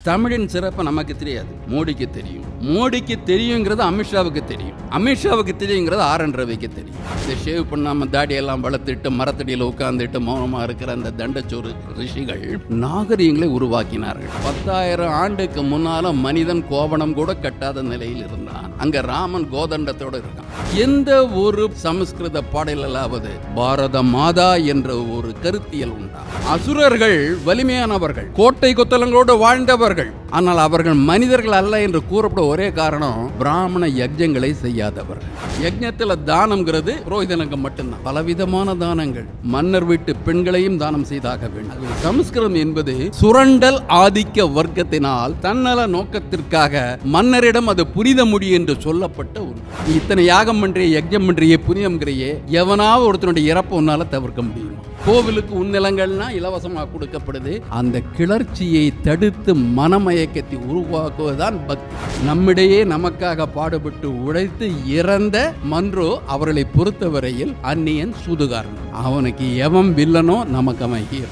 தமிழின் சிறப்பு நமக்கு தெரியாது மோடிக்கு தெரியும் மோடிக்கு தெரியுங்கிறது அமித்ஷாவுக்கு தெரியும் அமித்ஷாவுக்கு தெரியுங்கிறது ஆர் என் ரவிக்கு தெரியும் இந்த ஷேவ் பண்ணாம தாடியெல்லாம் வளர்த்துட்டு மரத்தடியில் உட்கார்ந்துட்டு மௌனமா இருக்கிற அந்த தண்டச்சோறு ரிஷிகள் நாகரீகங்களை உருவாக்கினார்கள் பத்தாயிரம் ஆண்டுக்கு முன்னால மனிதன் கோவணம் கூட கட்டாத நிலையில் இருந்தான் அங்க ராமன் கோதண்டத்தோட இருக்கான் எந்த ஒரு சமஸ்கிருத பாடலாவது பாரத மாதா என்ற ஒரு கருத்தியல் உண்டா அசுரர்கள் வலிமையானவர்கள் கோட்டை கொத்தலங்களோடு வாழ்ந்தவர்கள் ஆனால் அவர்கள் மனிதர்கள் அல்ல என்று கூறப்பட ஒரே காரணம் பிராமண யஜ்யங்களை செய்யாதவர்கள் யஜ்யத்துல தானம்ங்கிறது புரோகிதனுக்கு மட்டும்தான் பலவிதமான தானங்கள் மன்னர் வீட்டு பெண்களையும் தானம் செய்தாக வேண்டும் சமஸ்கிருதம் என்பது சுரண்டல் ஆதிக்க வர்க்கத்தினால் தன்னல நோக்கத்திற்காக மன்னரிடம் அது புனித மொழி என்று சொல்லப்பட்ட ஒன்று நீ இத்தனை யாகம் பண்றிய யஜ்யம் பண்றிய புனிதம்ங்கிறியே எவனாவது ஒருத்தனுடைய இறப்பை உன்னால தவிர்க்க முடியுமா கோவிலுக்கு உன்னிலங்கள்னா இலவசமாக கொடுக்கப்படுது அந்த கிளர்ச்சியை தடுத்து மனமயக்கத்தை உருவாக்குவதுதான் பக்தி நம்மிடையே நமக்காக பாடுபட்டு உழைத்து இறந்த மன்றோ அவர்களை பொறுத்தவரையில் அந்நியன் சூதுகாரன் அவனுக்கு எவன் வில்லனோ நமக்கு அவன் ஹீரோ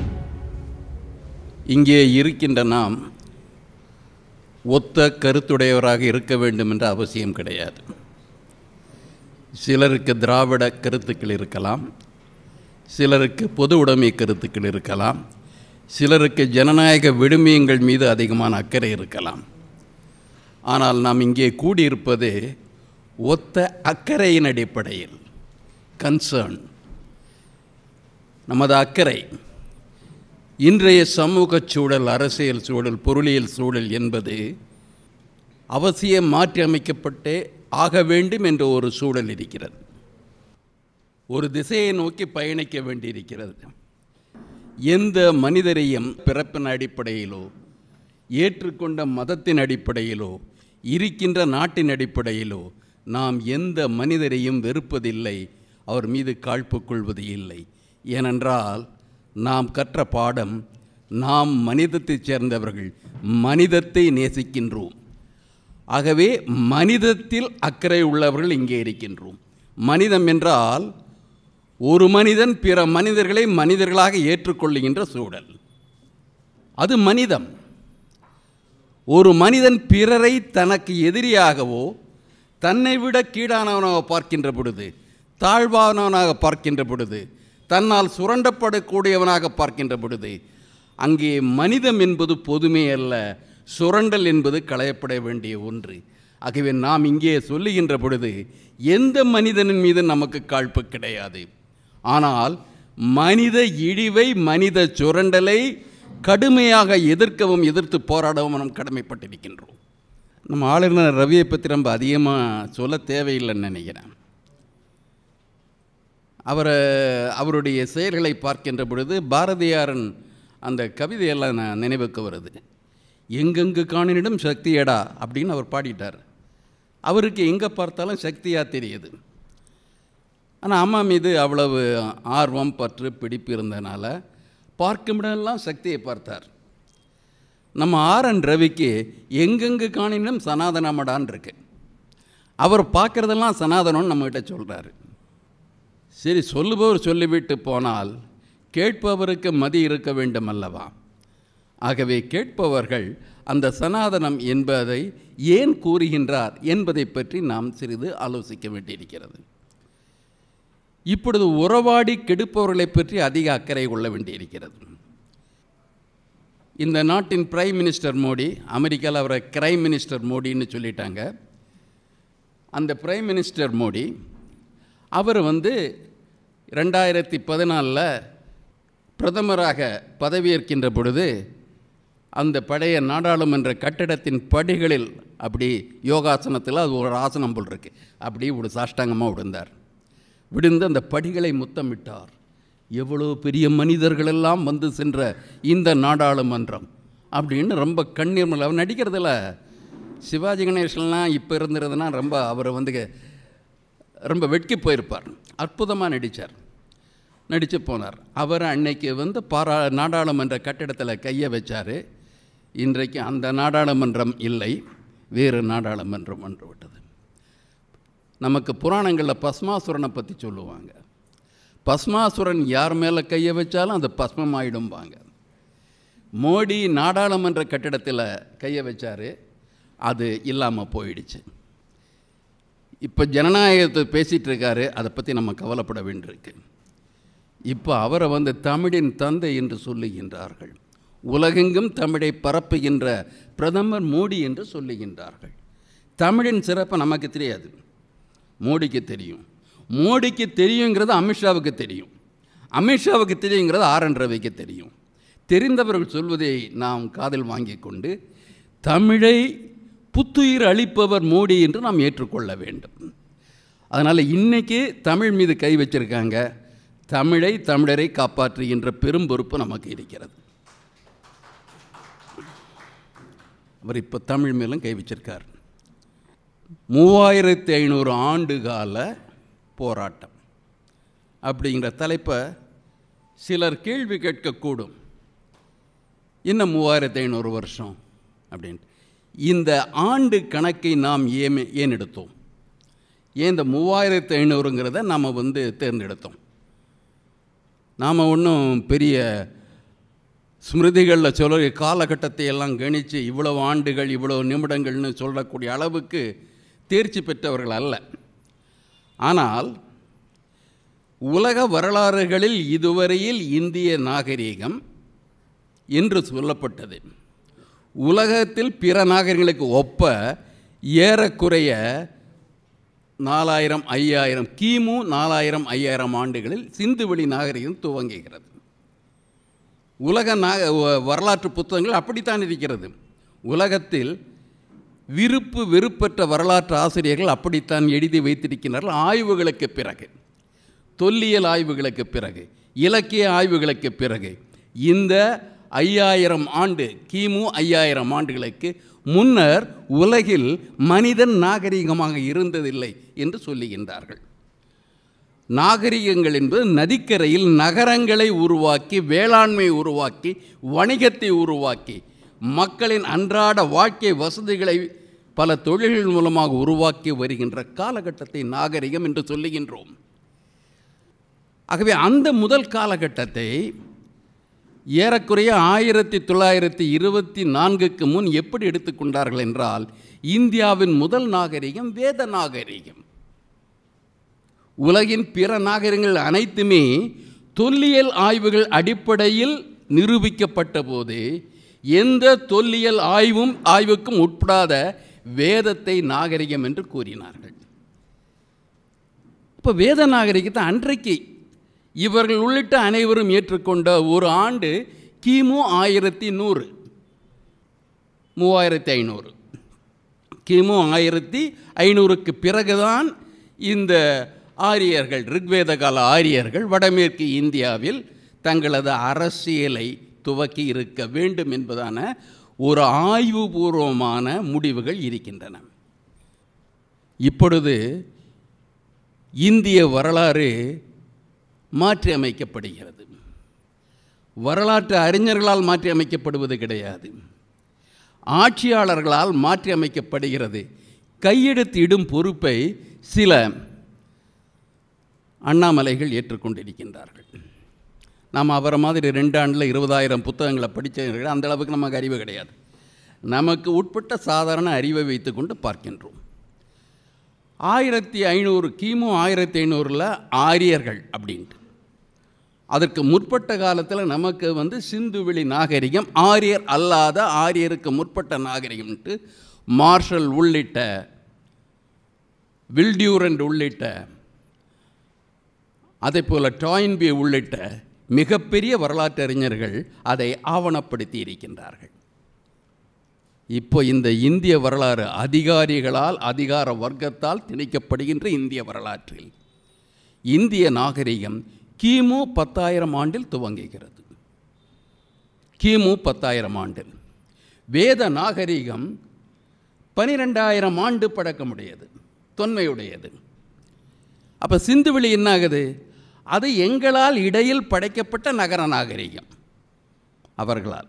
இங்கே இருக்கின்ற நாம் ஒத்த கருத்துடையவராக இருக்க வேண்டும் என்ற அவசியம் கிடையாது சிலருக்கு திராவிட கருத்துக்கள் இருக்கலாம் சிலருக்கு பொது உடைமை கருத்துக்கள் இருக்கலாம் சிலருக்கு ஜனநாயக விடுமியங்கள் மீது அதிகமான அக்கறை இருக்கலாம் ஆனால் நாம் இங்கே கூடியிருப்பது ஒத்த அக்கறையின் அடிப்படையில் கன்சர்ன் நமது அக்கறை இன்றைய சமூக சூழல் அரசியல் சூழல் பொருளியல் சூழல் என்பது அவசியம் மாற்றி அமைக்கப்பட்டே ஆக வேண்டும் என்ற ஒரு சூழல் இருக்கிறது ஒரு திசையை நோக்கி பயணிக்க வேண்டியிருக்கிறது எந்த மனிதரையும் பிறப்பின் அடிப்படையிலோ ஏற்றுக்கொண்ட மதத்தின் அடிப்படையிலோ இருக்கின்ற நாட்டின் அடிப்படையிலோ நாம் எந்த மனிதரையும் வெறுப்பதில்லை அவர் மீது காழ்ப்பு கொள்வது இல்லை ஏனென்றால் நாம் கற்ற பாடம் நாம் மனிதத்தைச் சேர்ந்தவர்கள் மனிதத்தை நேசிக்கின்றோம் ஆகவே மனிதத்தில் அக்கறை உள்ளவர்கள் இங்கே இருக்கின்றோம் மனிதம் என்றால் ஒரு மனிதன் பிற மனிதர்களை மனிதர்களாக ஏற்றுக்கொள்ளுகின்ற சூழல் அது மனிதம் ஒரு மனிதன் பிறரை தனக்கு எதிரியாகவோ தன்னை விட கீழானவனாக பார்க்கின்ற பொழுது தாழ்வானவனாக பார்க்கின்ற பொழுது தன்னால் சுரண்டப்படக்கூடியவனாக பார்க்கின்ற பொழுது அங்கே மனிதம் என்பது பொதுமை அல்ல சுரண்டல் என்பது களையப்பட வேண்டிய ஒன்று ஆகவே நாம் இங்கே சொல்லுகின்ற பொழுது எந்த மனிதனின் மீது நமக்கு காழ்ப்பு கிடையாது ஆனால் மனித இழிவை மனித சுரண்டலை கடுமையாக எதிர்க்கவும் எதிர்த்து போராடவும் நாம் கடமைப்பட்டிருக்கின்றோம் நம்ம ஆளுநர் ரவியை பற்றி ரொம்ப அதிகமாக சொல்ல தேவையில்லைன்னு நினைக்கிறேன் அவரை அவருடைய செயல்களை பார்க்கின்ற பொழுது பாரதியாரன் அந்த கவிதையெல்லாம் நான் நினைவுக்கு வருது எங்கெங்கு காணினிடம் சக்தியடா அப்படின்னு அவர் பாடிட்டார் அவருக்கு எங்கே பார்த்தாலும் சக்தியாக தெரியுது ஆனால் அம்மா மீது அவ்வளவு ஆர்வம் பற்று பிடிப்பு இருந்தனால பார்க்குமிடமெல்லாம் சக்தியை பார்த்தார் நம்ம ஆர் என் ரவிக்கு எங்கெங்கு காணினும் சனாதனமடான் இருக்கு அவர் பார்க்குறதெல்லாம் சனாதனம்னு நம்மகிட்ட சொல்கிறாரு சரி சொல்லுபவர் சொல்லிவிட்டு போனால் கேட்பவருக்கு மதி இருக்க வேண்டும் அல்லவா ஆகவே கேட்பவர்கள் அந்த சனாதனம் என்பதை ஏன் கூறுகின்றார் என்பதை பற்றி நாம் சிறிது ஆலோசிக்க வேண்டியிருக்கிறது இப்பொழுது உறவாடி கெடுப்பவர்களை பற்றி அதிக அக்கறை கொள்ள வேண்டியிருக்கிறது இந்த நாட்டின் பிரைம் மினிஸ்டர் மோடி அமெரிக்காவில் அவரை கிரைம் மினிஸ்டர் மோடின்னு சொல்லிட்டாங்க அந்த பிரைம் மினிஸ்டர் மோடி அவர் வந்து ரெண்டாயிரத்தி பதினாலில் பிரதமராக பதவியேற்கின்ற பொழுது அந்த பழைய நாடாளுமன்ற கட்டிடத்தின் படிகளில் அப்படி யோகாசனத்தில் அது ஒரு ஆசனம் போல் இருக்கு அப்படி ஒரு சாஷ்டாங்கமாக விழுந்தார் விழுந்து அந்த படிகளை முத்தமிட்டார் எவ்வளோ பெரிய மனிதர்களெல்லாம் வந்து சென்ற இந்த நாடாளுமன்றம் அப்படின்னு ரொம்ப கண்ணீர் மல்ல அவர் நடிக்கிறதுல சிவாஜி கணேசன்லாம் இப்போ இருந்திருந்ததுன்னா ரொம்ப அவர் வந்து ரொம்ப வெட்கி போயிருப்பார் அற்புதமாக நடித்தார் நடித்து போனார் அவர் அன்னைக்கு வந்து பாரா நாடாளுமன்ற கட்டிடத்தில் கையை வச்சார் இன்றைக்கு அந்த நாடாளுமன்றம் இல்லை வேறு நாடாளுமன்றம் ஒன்று விட்டது நமக்கு புராணங்களில் பஸ்மாசுரனை பற்றி சொல்லுவாங்க பஸ்மாசுரன் யார் மேலே கையை வச்சாலும் அது பஸ்மமாயிடும்பாங்க மோடி நாடாளுமன்ற கட்டிடத்தில் கையை வச்சார் அது இல்லாமல் போயிடுச்சு இப்போ ஜனநாயகத்தை பேசிகிட்டு இருக்காரு அதை பற்றி நம்ம கவலைப்பட வேண்டியிருக்கு இப்போ அவரை வந்து தமிழின் தந்தை என்று சொல்லுகின்றார்கள் உலகெங்கும் தமிழை பரப்புகின்ற பிரதமர் மோடி என்று சொல்லுகின்றார்கள் தமிழின் சிறப்பு நமக்கு தெரியாது மோடிக்கு தெரியும் மோடிக்கு தெரியுங்கிறது அமித்ஷாவுக்கு தெரியும் அமித்ஷாவுக்கு தெரியுங்கிறது ஆர் என் ரவிக்கு தெரியும் தெரிந்தவர்கள் சொல்வதை நாம் காதில் வாங்கி கொண்டு தமிழை புத்துயிர் அளிப்பவர் மோடி என்று நாம் ஏற்றுக்கொள்ள வேண்டும் அதனால் இன்றைக்கி தமிழ் மீது கை வச்சிருக்காங்க தமிழை தமிழரை காப்பாற்றுகின்ற பெரும் பொறுப்பு நமக்கு இருக்கிறது அவர் இப்போ தமிழ் மேலும் கை வச்சிருக்கார் மூவாயிரத்தி ஐநூறு ஆண்டு கால போராட்டம் அப்படிங்கிற தலைப்பை சிலர் கேள்வி கேட்கக்கூடும் இன்னும் மூவாயிரத்தி ஐநூறு வருஷம் அப்படின்ட்டு இந்த ஆண்டு கணக்கை நாம் ஏன் ஏன் எடுத்தோம் ஏன் இந்த மூவாயிரத்து ஐநூறுங்கிறத நாம் வந்து தேர்ந்தெடுத்தோம் நாம் ஒன்றும் பெரிய ஸ்மிருதிகளில் சொல்ல காலகட்டத்தை எல்லாம் கணித்து இவ்வளவு ஆண்டுகள் இவ்வளவு நிமிடங்கள்னு சொல்லக்கூடிய அளவுக்கு தேர்ச்சி பெற்றவர்கள் அல்ல ஆனால் உலக வரலாறுகளில் இதுவரையில் இந்திய நாகரீகம் என்று சொல்லப்பட்டது உலகத்தில் பிற நாகரிகங்களுக்கு ஒப்ப ஏறக்குறைய நாலாயிரம் ஐயாயிரம் கிமு நாலாயிரம் ஐயாயிரம் ஆண்டுகளில் சிந்துவெளி நாகரிகம் துவங்குகிறது உலக நாக வ- வரலாற்று புத்தகங்கள் அப்படித்தான் இருக்கிறது உலகத்தில் விருப்பு வெறுப்பற்ற வரலாற்று ஆசிரியர்கள் அப்படித்தான் எழுதி வைத்திருக்கிறார்கள் ஆய்வுகளுக்கு பிறகு தொல்லியல் ஆய்வுகளுக்கு பிறகு இலக்கிய ஆய்வுகளுக்கு பிறகு இந்த ஐயாயிரம் ஆண்டு கிமு ஐயாயிரம் ஆண்டுகளுக்கு முன்னர் உலகில் மனிதன் நாகரிகமாக இருந்ததில்லை என்று சொல்லுகின்றார்கள் நாகரிகங்கள் என்பது நதிக்கரையில் நகரங்களை உருவாக்கி வேளாண்மை உருவாக்கி வணிகத்தை உருவாக்கி மக்களின் அன்றாட வாழ்க்கை வசதிகளை பல தொழில்கள் மூலமாக உருவாக்கி வருகின்ற காலகட்டத்தை நாகரிகம் என்று சொல்லுகின்றோம் ஆகவே அந்த முதல் காலகட்டத்தை ஏறக்குறைய ஆயிரத்தி தொள்ளாயிரத்தி இருபத்தி நான்குக்கு முன் எப்படி எடுத்துக்கொண்டார்கள் என்றால் இந்தியாவின் முதல் நாகரிகம் வேத நாகரிகம் உலகின் பிற நாகரிகங்கள் அனைத்துமே தொல்லியல் ஆய்வுகள் அடிப்படையில் நிரூபிக்கப்பட்ட போது எந்த தொல்லியல் ஆய்வும் ஆய்வுக்கும் உட்படாத வேதத்தை நாகரிகம் என்று கூறினார்கள் இப்போ வேத நாகரிகத்தை அன்றைக்கு இவர்கள் உள்ளிட்ட அனைவரும் ஏற்றுக்கொண்ட ஒரு ஆண்டு கிமு ஆயிரத்தி நூறு மூவாயிரத்தி ஐநூறு கிமு ஆயிரத்தி ஐநூறுக்கு பிறகுதான் இந்த ஆரியர்கள் ரிக்வேத கால ஆரியர்கள் வடமேற்கு இந்தியாவில் தங்களது அரசியலை துவக்கி இருக்க வேண்டும் என்பதான ஒரு ஆய்வுபூர்வமான முடிவுகள் இருக்கின்றன இப்பொழுது இந்திய வரலாறு மாற்றி அமைக்கப்படுகிறது வரலாற்று அறிஞர்களால் மாற்றி அமைக்கப்படுவது கிடையாது ஆட்சியாளர்களால் மாற்றி அமைக்கப்படுகிறது கையெழுத்து இடும் பொறுப்பை சில அண்ணாமலைகள் ஏற்றுக்கொண்டிருக்கின்றார்கள் நாம் அவரை மாதிரி ரெண்டு ஆண்டில் இருபதாயிரம் புத்தகங்களை படித்தவர்கள் அந்த அளவுக்கு நமக்கு அறிவு கிடையாது நமக்கு உட்பட்ட சாதாரண அறிவை வைத்துக்கொண்டு பார்க்கின்றோம் ஆயிரத்தி ஐநூறு கிமு ஆயிரத்தி ஐநூறில் ஆரியர்கள் அப்படின்ட்டு அதற்கு முற்பட்ட காலத்தில் நமக்கு வந்து சிந்துவெளி நாகரிகம் ஆரியர் அல்லாத ஆரியருக்கு முற்பட்ட நாகரிகம்ன்ட்டு மார்ஷல் உள்ளிட்ட வில்டியூரண்ட் உள்ளிட்ட அதே போல் டாயின்பி உள்ளிட்ட மிகப்பெரிய வரலாற்று அறிஞர்கள் அதை ஆவணப்படுத்தி இருக்கின்றார்கள் இப்போ இந்த இந்திய வரலாறு அதிகாரிகளால் அதிகார வர்க்கத்தால் திணிக்கப்படுகின்ற இந்திய வரலாற்றில் இந்திய நாகரிகம் கிமு பத்தாயிரம் ஆண்டில் துவங்குகிறது கிமு பத்தாயிரம் ஆண்டில் வேத நாகரிகம் பனிரெண்டாயிரம் ஆண்டு பழக்கமுடையது தொன்மையுடையது அப்போ சிந்துவெளி என்ன ஆகுது அது எங்களால் இடையில் படைக்கப்பட்ட நகர நாகரிகம் அவர்களால்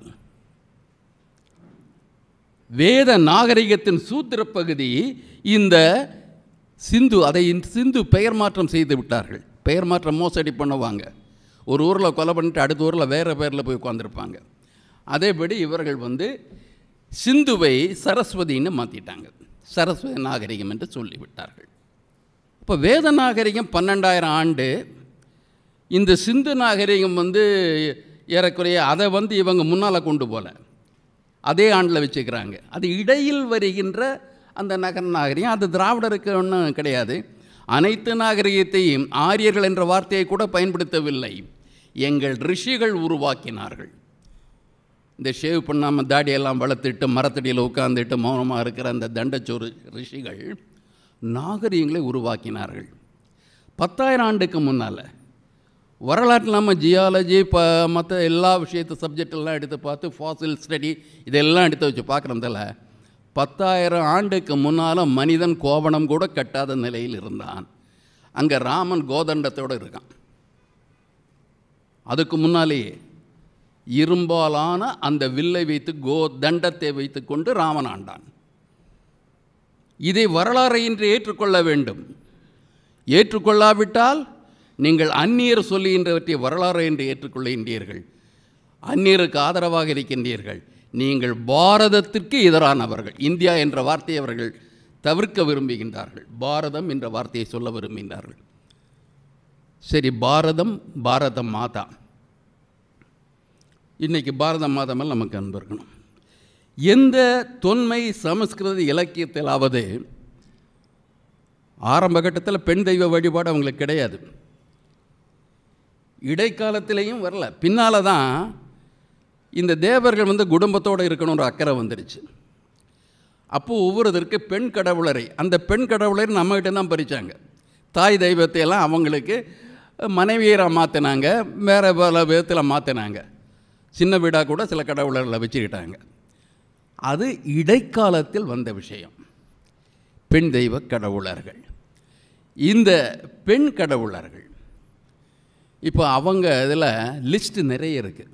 வேத நாகரிகத்தின் சூத்திர பகுதி இந்த சிந்து அதை இந்த சிந்து பெயர் மாற்றம் செய்து விட்டார்கள் பெயர் மாற்றம் மோசடி பண்ணுவாங்க ஒரு ஊரில் கொலை பண்ணிட்டு அடுத்த ஊரில் வேறு பேரில் போய் உட்காந்துருப்பாங்க அதேபடி இவர்கள் வந்து சிந்துவை சரஸ்வதின்னு மாற்றிட்டாங்க சரஸ்வதி நாகரிகம் என்று சொல்லிவிட்டார்கள் இப்போ வேத நாகரிகம் பன்னெண்டாயிரம் ஆண்டு இந்த சிந்து நாகரிகம் வந்து ஏறக்குறைய அதை வந்து இவங்க முன்னால் கொண்டு போகல அதே ஆண்டில் வச்சுக்கிறாங்க அது இடையில் வருகின்ற அந்த நகர நாகரிகம் அது திராவிடருக்கு ஒன்றும் கிடையாது அனைத்து நாகரிகத்தையும் ஆரியர்கள் என்ற வார்த்தையை கூட பயன்படுத்தவில்லை எங்கள் ரிஷிகள் உருவாக்கினார்கள் இந்த ஷேவ் பண்ணாமல் தாடியெல்லாம் வளர்த்துட்டு மரத்தடியில் உட்காந்துட்டு மௌனமாக இருக்கிற அந்த தண்டச்சோறு ரிஷிகள் நாகரிகங்களை உருவாக்கினார்கள் பத்தாயிரம் ஆண்டுக்கு முன்னால் வரலாற்றில் நம்ம ஜியாலஜி ப மற்ற எல்லா விஷயத்து சப்ஜெக்ட் எல்லாம் எடுத்து பார்த்து ஃபாசில் ஸ்டடி இதெல்லாம் எடுத்து வச்சு பார்க்குறதில்ல பத்தாயிரம் ஆண்டுக்கு முன்னால் மனிதன் கோவணம் கூட கட்டாத நிலையில் இருந்தான் அங்கே ராமன் கோதண்டத்தோடு இருக்கான் அதுக்கு முன்னாலேயே இரும்பாலான அந்த வில்லை வைத்து கோ தண்டத்தை வைத்துக்கொண்டு ராமன் ஆண்டான் இதை வரலாறு என்று ஏற்றுக்கொள்ள வேண்டும் ஏற்றுக்கொள்ளாவிட்டால் நீங்கள் அந்நியர் சொல்லுகின்றவற்றை வரலாறு என்று ஏற்றுக்கொள்கின்றீர்கள் அந்நியருக்கு ஆதரவாக இருக்கின்றீர்கள் நீங்கள் பாரதத்திற்கு எதிரானவர்கள் இந்தியா என்ற வார்த்தையை அவர்கள் தவிர்க்க விரும்புகின்றார்கள் பாரதம் என்ற வார்த்தையை சொல்ல விரும்புகின்றார்கள் சரி பாரதம் பாரத மாதா இன்னைக்கு பாரத மாதமெல்லாம் நமக்கு அன்பு இருக்கணும் எந்த தொன்மை சமஸ்கிருத இலக்கியத்திலாவது ஆரம்ப கட்டத்தில் பெண் தெய்வ வழிபாடு அவங்களுக்கு கிடையாது இடைக்காலத்திலையும் வரல பின்னால் தான் இந்த தேவர்கள் வந்து குடும்பத்தோடு இருக்கணுன்ற அக்கறை வந்துடுச்சு அப்போது ஒவ்வொருத்தருக்கு பெண் கடவுளரை அந்த பெண் கடவுளரை நம்மகிட்ட தான் பறித்தாங்க தாய் தெய்வத்தை எல்லாம் அவங்களுக்கு மனைவியராக மாற்றினாங்க வேறு பல விதத்தில் மாற்றினாங்க சின்ன வீடாக கூட சில கடவுளர்களை வச்சுக்கிட்டாங்க அது இடைக்காலத்தில் வந்த விஷயம் பெண் தெய்வ கடவுளர்கள் இந்த பெண் கடவுளர்கள் இப்போ அவங்க இதில் லிஸ்ட் நிறைய இருக்குது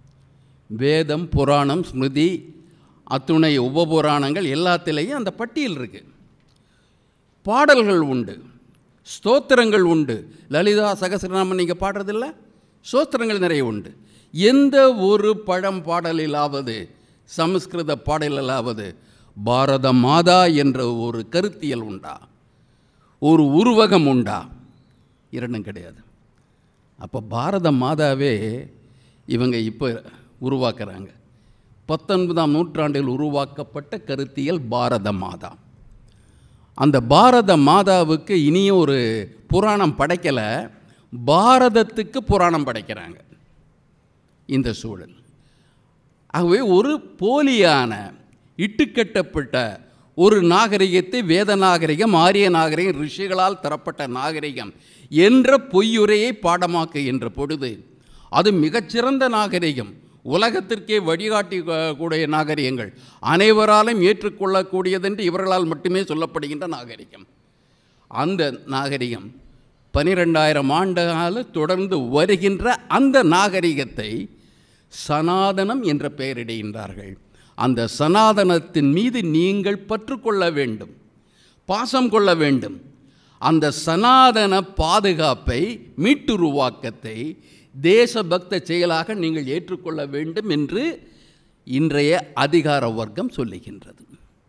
வேதம் புராணம் ஸ்மிருதி அத்துணை உபபுராணங்கள் எல்லாத்திலையும் அந்த பட்டியல் இருக்குது பாடல்கள் உண்டு ஸ்தோத்திரங்கள் உண்டு லலிதா சகசிரநாமம் நீங்கள் பாடுறதில்ல ஸ்தோத்திரங்கள் நிறைய உண்டு எந்த ஒரு பழம் பாடலிலாவது சமஸ்கிருத பாடலிலாவது பாரத மாதா என்ற ஒரு கருத்தியல் உண்டா ஒரு உருவகம் உண்டா இரண்டும் கிடையாது அப்போ பாரத மாதாவே இவங்க இப்போ உருவாக்குறாங்க பத்தொன்பதாம் நூற்றாண்டில் உருவாக்கப்பட்ட கருத்தியல் பாரத மாதா அந்த பாரத மாதாவுக்கு இனியும் ஒரு புராணம் படைக்கலை பாரதத்துக்கு புராணம் படைக்கிறாங்க இந்த சூழல் ஆகவே ஒரு போலியான இட்டுக்கட்டப்பட்ட ஒரு நாகரிகத்தை வேத நாகரிகம் ஆரிய நாகரிகம் ரிஷிகளால் தரப்பட்ட நாகரிகம் என்ற பொய்யுரையை பாடமாக்குகின்ற பொழுது அது மிகச்சிறந்த நாகரிகம் உலகத்திற்கே வழிகாட்டி கூடிய நாகரிகங்கள் அனைவராலும் ஏற்றுக்கொள்ளக்கூடியதென்று இவர்களால் மட்டுமே சொல்லப்படுகின்ற நாகரிகம் அந்த நாகரிகம் பனிரெண்டாயிரம் ஆண்டுகால தொடர்ந்து வருகின்ற அந்த நாகரிகத்தை சனாதனம் என்ற பெயரிடுகின்றார்கள் அந்த சனாதனத்தின் மீது நீங்கள் பற்றுக்கொள்ள வேண்டும் பாசம் கொள்ள வேண்டும் அந்த சனாதன பாதுகாப்பை மீட்டுருவாக்கத்தை தேசபக்த செயலாக நீங்கள் ஏற்றுக்கொள்ள வேண்டும் என்று இன்றைய அதிகார வர்க்கம் சொல்லுகின்றது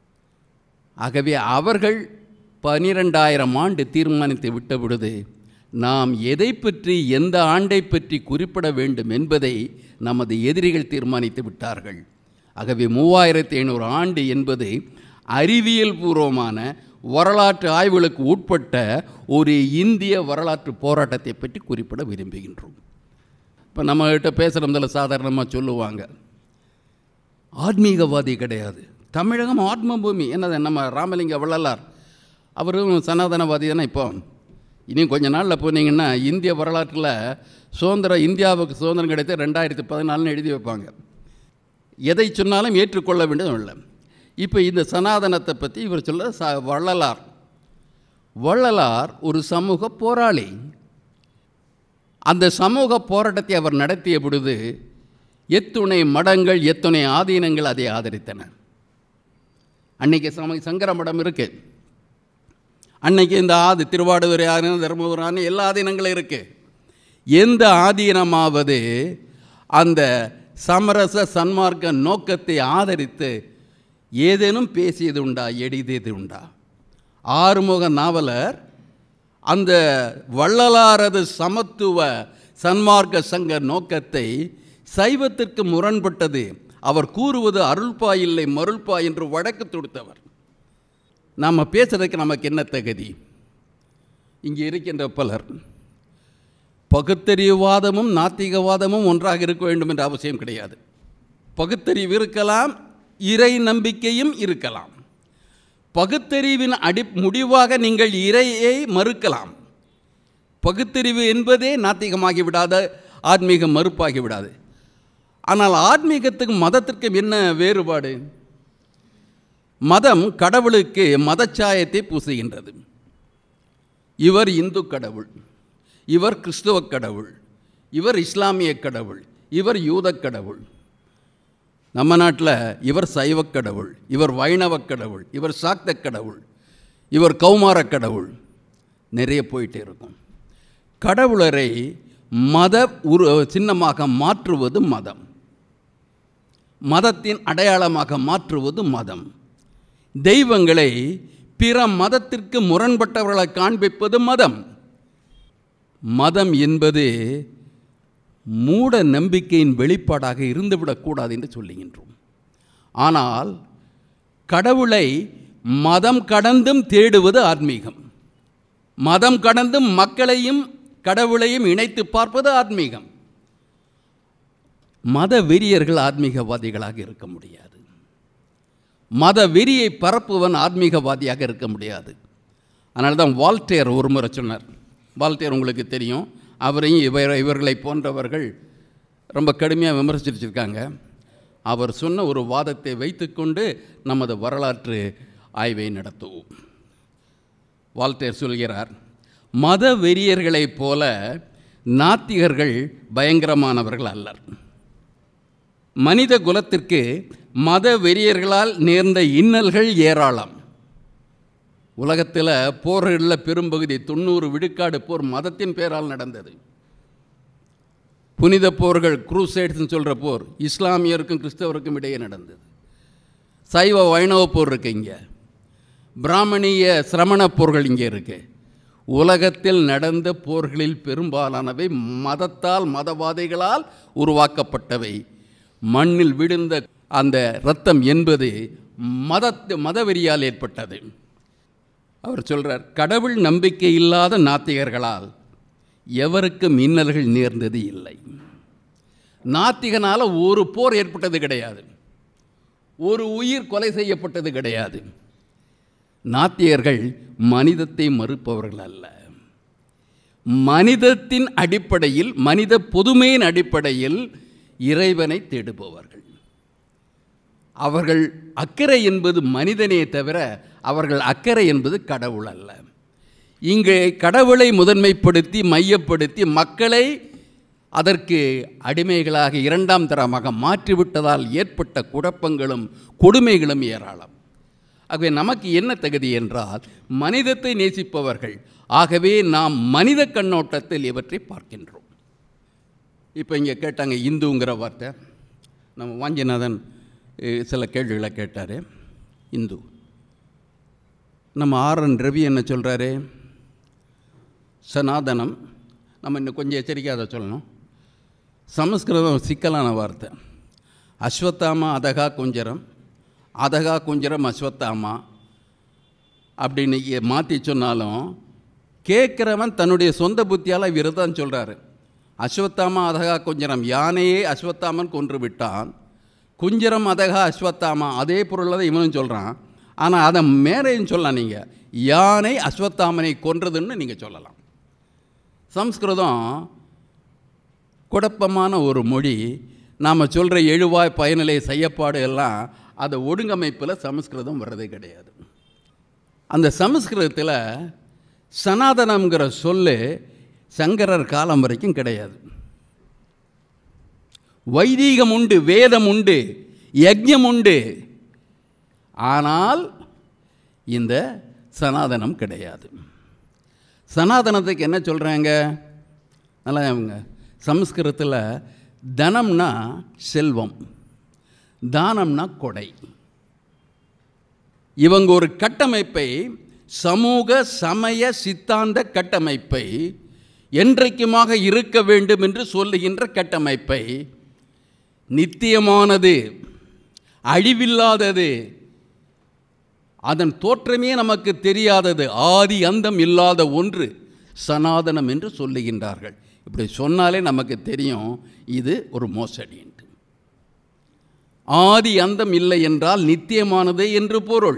ஆகவே அவர்கள் பனிரெண்டாயிரம் ஆண்டு தீர்மானித்து விட்ட பொழுது நாம் எதை பற்றி எந்த ஆண்டை பற்றி குறிப்பிட வேண்டும் என்பதை நமது எதிரிகள் தீர்மானித்து விட்டார்கள் ஆகவே மூவாயிரத்தி ஐநூறு ஆண்டு என்பது அறிவியல் பூர்வமான வரலாற்று ஆய்வுகளுக்கு உட்பட்ட ஒரு இந்திய வரலாற்று போராட்டத்தை பற்றி குறிப்பிட விரும்புகின்றோம் இப்போ நம்மகிட்ட பேசுகிறதில் சாதாரணமாக சொல்லுவாங்க ஆத்மீகவாதி கிடையாது தமிழகம் ஆத்ம பூமி என்னது நம்ம ராமலிங்க வள்ளலார் அவரும் சனாதனவாதி தானே இப்போ இனி கொஞ்ச நாளில் போனீங்கன்னா இந்திய வரலாற்றில் சுதந்திரம் இந்தியாவுக்கு சுதந்திரம் கிடைத்த ரெண்டாயிரத்தி பதினாலுன்னு எழுதி வைப்பாங்க எதை சொன்னாலும் ஏற்றுக்கொள்ள வேண்டியதும் இல்லை இப்போ இந்த சனாதனத்தை பற்றி இவர் சொல்ல ச வள்ளலார் வள்ளலார் ஒரு சமூக போராளி அந்த சமூக போராட்டத்தை அவர் நடத்திய பொழுது எத்துணை மடங்கள் எத்துணை ஆதீனங்கள் அதை ஆதரித்தன அன்னைக்கு சம சங்கர மடம் இருக்குது அன்னைக்கு இந்த ஆதி திருவாடுதுறை ஆதீனம் தர்மபுரம் ஆதீனம் எல்லா ஆதீனங்களும் இருக்குது எந்த ஆதீனமாவது அந்த சமரச சன்மார்க்க நோக்கத்தை ஆதரித்து ஏதேனும் பேசியது உண்டா எடிதது உண்டா ஆறுமுக நாவலர் அந்த வள்ளலாரது சமத்துவ சன்மார்க்க சங்க நோக்கத்தை சைவத்திற்கு முரண்பட்டது அவர் கூறுவது அருள்பா இல்லை மருள்பா என்று வழக்கு தொடுத்தவர் நாம் பேசுறதுக்கு நமக்கு என்ன தகுதி இங்கே இருக்கின்ற பலர் பகுத்தறிவுவாதமும் நாத்திகவாதமும் ஒன்றாக இருக்க வேண்டும் என்ற அவசியம் கிடையாது பகுத்தறிவு இருக்கலாம் இறை நம்பிக்கையும் இருக்கலாம் பகுத்தறிவின் அடி முடிவாக நீங்கள் இறையை மறுக்கலாம் பகுத்தறிவு என்பதே நாத்திகமாகி விடாத ஆத்மீக மறுப்பாகி விடாது ஆனால் ஆத்மீகத்துக்கும் மதத்திற்கும் என்ன வேறுபாடு மதம் கடவுளுக்கு மதச்சாயத்தை பூசுகின்றது இவர் இந்து கடவுள் இவர் கிறிஸ்துவ கடவுள் இவர் இஸ்லாமிய கடவுள் இவர் யூத கடவுள் நம்ம நாட்டில் இவர் சைவ கடவுள் இவர் வைணவ கடவுள் இவர் சாக்த கடவுள் இவர் கௌமார கடவுள் நிறைய போயிட்டே இருக்கும் கடவுளரை மத உரு சின்னமாக மாற்றுவது மதம் மதத்தின் அடையாளமாக மாற்றுவது மதம் தெய்வங்களை பிற மதத்திற்கு முரண்பட்டவர்களை காண்பிப்பது மதம் மதம் என்பது மூட நம்பிக்கையின் வெளிப்பாடாக இருந்துவிடக்கூடாது என்று சொல்லுகின்றோம் ஆனால் கடவுளை மதம் கடந்தும் தேடுவது ஆத்மீகம் மதம் கடந்தும் மக்களையும் கடவுளையும் இணைத்து பார்ப்பது ஆத்மீகம் மத வெறியர்கள் ஆத்மீகவாதிகளாக இருக்க முடியாது மத வெறியை பரப்புவன் ஆத்மீகவாதியாக இருக்க முடியாது அதனால தான் வால்டேர் ஒரு முறை சொன்னார் வால்டேர் உங்களுக்கு தெரியும் அவரையும் இவர் இவர்களை போன்றவர்கள் ரொம்ப கடுமையாக விமர்சிச்சிருக்காங்க அவர் சொன்ன ஒரு வாதத்தை வைத்துக்கொண்டு நமது வரலாற்று ஆய்வை நடத்துவோம் வால்டேர் சொல்கிறார் மத வெறியர்களைப் போல நாத்திகர்கள் பயங்கரமானவர்கள் அல்லர் மனித குலத்திற்கு மத வெறியர்களால் நேர்ந்த இன்னல்கள் ஏராளம் உலகத்தில் போர்களில் பெரும்பகுதி தொண்ணூறு விழுக்காடு போர் மதத்தின் பேரால் நடந்தது புனித போர்கள் குரூசைட்ஸ்னு சொல்கிற போர் இஸ்லாமியருக்கும் கிறிஸ்தவருக்கும் இடையே நடந்தது சைவ வைணவ போர் இருக்கு இங்கே பிராமணிய சிரமண போர்கள் இங்கே இருக்கு உலகத்தில் நடந்த போர்களில் பெரும்பாலானவை மதத்தால் மதவாதிகளால் உருவாக்கப்பட்டவை மண்ணில் விழுந்த அந்த இரத்தம் என்பது மதத்து மதவெறியால் ஏற்பட்டது அவர் சொல்கிறார் கடவுள் நம்பிக்கை இல்லாத நாத்திகர்களால் எவருக்கும் இன்னல்கள் நேர்ந்தது இல்லை நாத்திகனால் ஒரு போர் ஏற்பட்டது கிடையாது ஒரு உயிர் கொலை செய்யப்பட்டது கிடையாது நாத்திகர்கள் மனிதத்தை மறுப்பவர்கள் அல்ல மனிதத்தின் அடிப்படையில் மனித பொதுமையின் அடிப்படையில் இறைவனை தேடுபவர்கள் அவர்கள் அக்கறை என்பது மனிதனே தவிர அவர்கள் அக்கறை என்பது கடவுள் அல்ல இங்கே கடவுளை முதன்மைப்படுத்தி மையப்படுத்தி மக்களை அதற்கு அடிமைகளாக இரண்டாம் தரமாக மாற்றிவிட்டதால் ஏற்பட்ட குழப்பங்களும் கொடுமைகளும் ஏராளம் ஆகவே நமக்கு என்ன தகுதி என்றால் மனிதத்தை நேசிப்பவர்கள் ஆகவே நாம் மனித கண்ணோட்டத்தில் இவற்றை பார்க்கின்றோம் இப்போ இங்கே கேட்டாங்க இந்துங்கிற வார்த்தை நம்ம வாஞ்சிநாதன் அஹ், சில கேள்விகளை கேட்டார் இந்து நம்ம ஆர்என் ரவி என்ன சொல்கிறாரு சனாதனம் நம்ம இன்னும் கொஞ்சம் எச்சரிக்கையாக அதை சொல்லணும் சமஸ்கிருதம் சிக்கலான வார்த்தை அஸ்வத்தாமா அதகா குஞ்சரம் அதகா குஞ்சரம் அஸ்வத்தாமா அப்படின்னு மாற்றி சொன்னாலும் கேட்குறவன் தன்னுடைய சொந்த புத்தியால் இவர் தான் சொல்கிறாரு அஸ்வத்தாமா அதகா குஞ்சரம் யானையே அஸ்வத்தாமன் கொன்று விட்டான் குஞ்சரம் அதகா அஸ்வத்தாமா அதே பொருளில் தான் இவனும் சொல்கிறான் ஆனால் அதை மேலேயும் சொல்லலாம் நீங்கள் யானை அஸ்வத்தாமனை கொன்றதுன்னு நீங்கள் சொல்லலாம் சம்ஸ்கிருதம் குழப்பமான ஒரு மொழி நாம் சொல்கிற எழுவாய் பயனிலை செய்யப்பாடு எல்லாம் அதை ஒழுங்கமைப்பில் சமஸ்கிருதம் வர்றதே கிடையாது அந்த சமஸ்கிருதத்தில் சனாதனம்ங்கிற சொல்லு சங்கரர் காலம் வரைக்கும் கிடையாது வைதீகம் உண்டு வேதம் உண்டு யஜ்ஞம் உண்டு ஆனால் இந்த சனாதனம் கிடையாது சனாதனத்துக்கு என்ன சொல்கிறாங்க நல்லா அவங்க சமஸ்கிருதத்தில் தனம்னா செல்வம் தானம்னா கொடை இவங்க ஒரு கட்டமைப்பை சமூக சமய சித்தாந்த கட்டமைப்பை என்றைக்குமாக இருக்க வேண்டும் என்று சொல்லுகின்ற கட்டமைப்பை நித்தியமானது அழிவில்லாதது அதன் தோற்றமே நமக்கு தெரியாதது ஆதி அந்தம் இல்லாத ஒன்று சனாதனம் என்று சொல்லுகின்றார்கள் இப்படி சொன்னாலே நமக்கு தெரியும் இது ஒரு மோசடி என்று ஆதி அந்தம் இல்லை என்றால் நித்தியமானது என்று பொருள்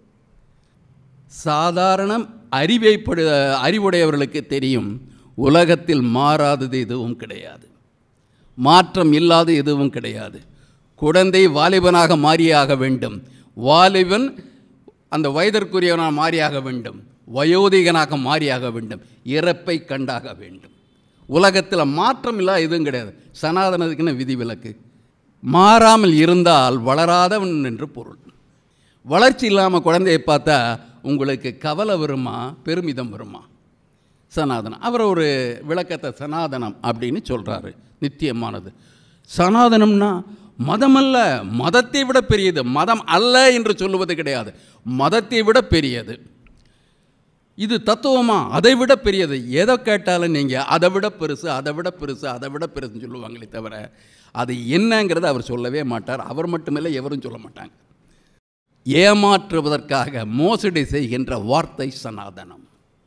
சாதாரண அறிவைப்படு அறிவுடையவர்களுக்கு தெரியும் உலகத்தில் மாறாதது எதுவும் கிடையாது மாற்றம் இல்லாத எதுவும் கிடையாது குழந்தை வாலிபனாக மாறியாக வேண்டும் வாலிபன் அந்த வயதிற்குரியவனாக மாறியாக வேண்டும் வயோதிகனாக மாறியாக வேண்டும் இறப்பை கண்டாக வேண்டும் உலகத்தில் மாற்றம் இல்லாத எதுவும் கிடையாது சனாதனத்துக்குன்னு விதிவிலக்கு மாறாமல் இருந்தால் வளராதவன் என்று பொருள் வளர்ச்சி இல்லாமல் குழந்தையை பார்த்தா உங்களுக்கு கவலை வருமா பெருமிதம் வருமா சனாதனம் அவர் ஒரு விளக்கத்தை சனாதனம் அப்படின்னு சொல்கிறாரு நித்தியமானது சனாதனம்னா மதம் அல்ல மதத்தை விட பெரியது மதம் அல்ல என்று சொல்லுவது கிடையாது மதத்தை விட பெரியது இது தத்துவமா அதை விட பெரியது எதை கேட்டாலும் நீங்கள் அதை விட பெருசு அதை விட பெருசு அதை விட பெருசுன்னு சொல்லுவாங்களே தவிர அது என்னங்கிறத அவர் சொல்லவே மாட்டார் அவர் மட்டுமில்லை எவரும் சொல்ல மாட்டாங்க ஏமாற்றுவதற்காக மோசடி செய்கின்ற வார்த்தை சனாதனம்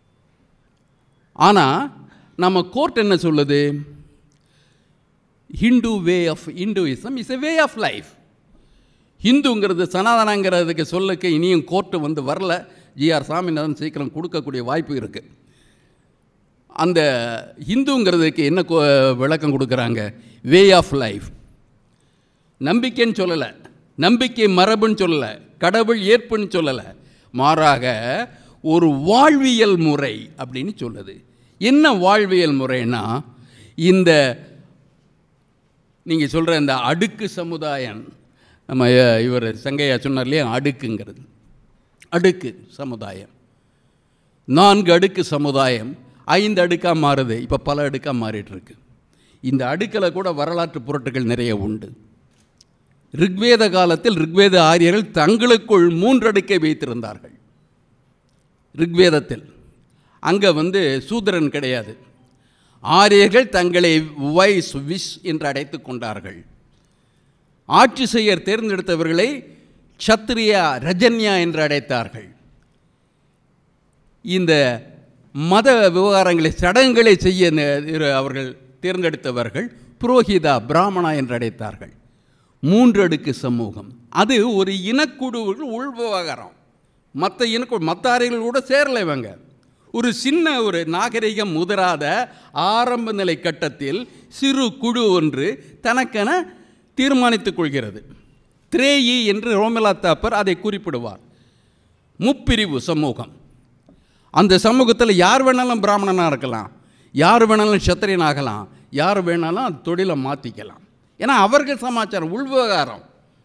ஆனால் நம்ம கோர்ட் என்ன சொல்லுது Hindu way of Hinduism is a way of life ஹிந்துங்கிறது சனாதனங்கிறதுக்கு சொல்லுக்கு இனியும் கோர்ட்டு வந்து வரல ஜிஆர் சாமிநாதன் சீக்கிரம் கொடுக்கக்கூடிய வாய்ப்பு இருக்குது அந்த ஹிந்துங்கிறதுக்கு என்ன கொ- விளக்கம் கொடுக்குறாங்க வே ஆஃப் லைஃப் நம்பிக்கைன்னு சொல்லலை நம்பிக்கை மரபுன்னு சொல்லலை கடவுள் ஏற்புன்னு சொல்லலை மாறாக ஒரு வாழ்வியல் முறை அப்படின்னு சொல்லுது என்ன வாழ்வியல் முறைன்னா இந்த நீங்கள் சொல்கிற இந்த அடுக்கு சமுதாயம் நம்ம அஹ், இவர் சங்கையா சொன்னார் இல்லையா அடுக்குங்கிறது அடுக்கு சமுதாயம் நான்கு அடுக்கு சமுதாயம் ஐந்து அடுக்காக மாறுது இப்போ பல அடுக்காக மாறிட்டு இருக்கு இந்த அடுக்கில் கூட வரலாற்று புரட்டுகள் நிறைய உண்டு ரிக்வேத காலத்தில் ரிக்வேத ஆரியர்கள் தங்களுக்குள் மூன்று அடுக்கை வைத்திருந்தார்கள் ரிக்வேதத்தில் அங்கே வந்து சூத்திரன் கிடையாது ஆரியர்கள் தங்களை வைஸ் விஷ் என்று அடைத்து கொண்டார்கள் ஆட்சி செய்ய தேர்ந்தெடுத்தவர்களை சத்திரியா ரஜன்யா என்று அழைத்தார்கள் இந்த மத விவகாரங்களை சடங்குகளை செய்ய ந- இரு- அவர்கள் தேர்ந்தெடுத்தவர்கள் புரோகிதா பிராமணா என்று அழைத்தார்கள் மூன்று அடுக்கு சமூகம் அது ஒரு இனக்குழுவுகள் உள் விவகாரம் மற்ற இனக்குழு மற்ற ஆரியர்கள் கூட சேரல இவங்க ஒரு சின்ன ஒரு நாகரிகம் முதிராத ஆரம்ப நிலை கட்டத்தில் சிறு குழு ஒன்று தனக்கென தீர்மானித்துக் கொள்கிறது திரேயி என்று ரோமிலா தாப்பர் அதை குறிப்பிடுவார் முப்பிரிவு சமூகம் அந்த சமூகத்தில் யார் வேணாலும் பிராமணனாக இருக்கலாம் யார் வேணாலும் சத்திரியன் ஆகலாம் யார் வேணாலும் அந்த தொழிலை மாற்றிக்கலாம் ஏன்னா அவர்கள் சமாச்சாரம் உள்விவகாரம்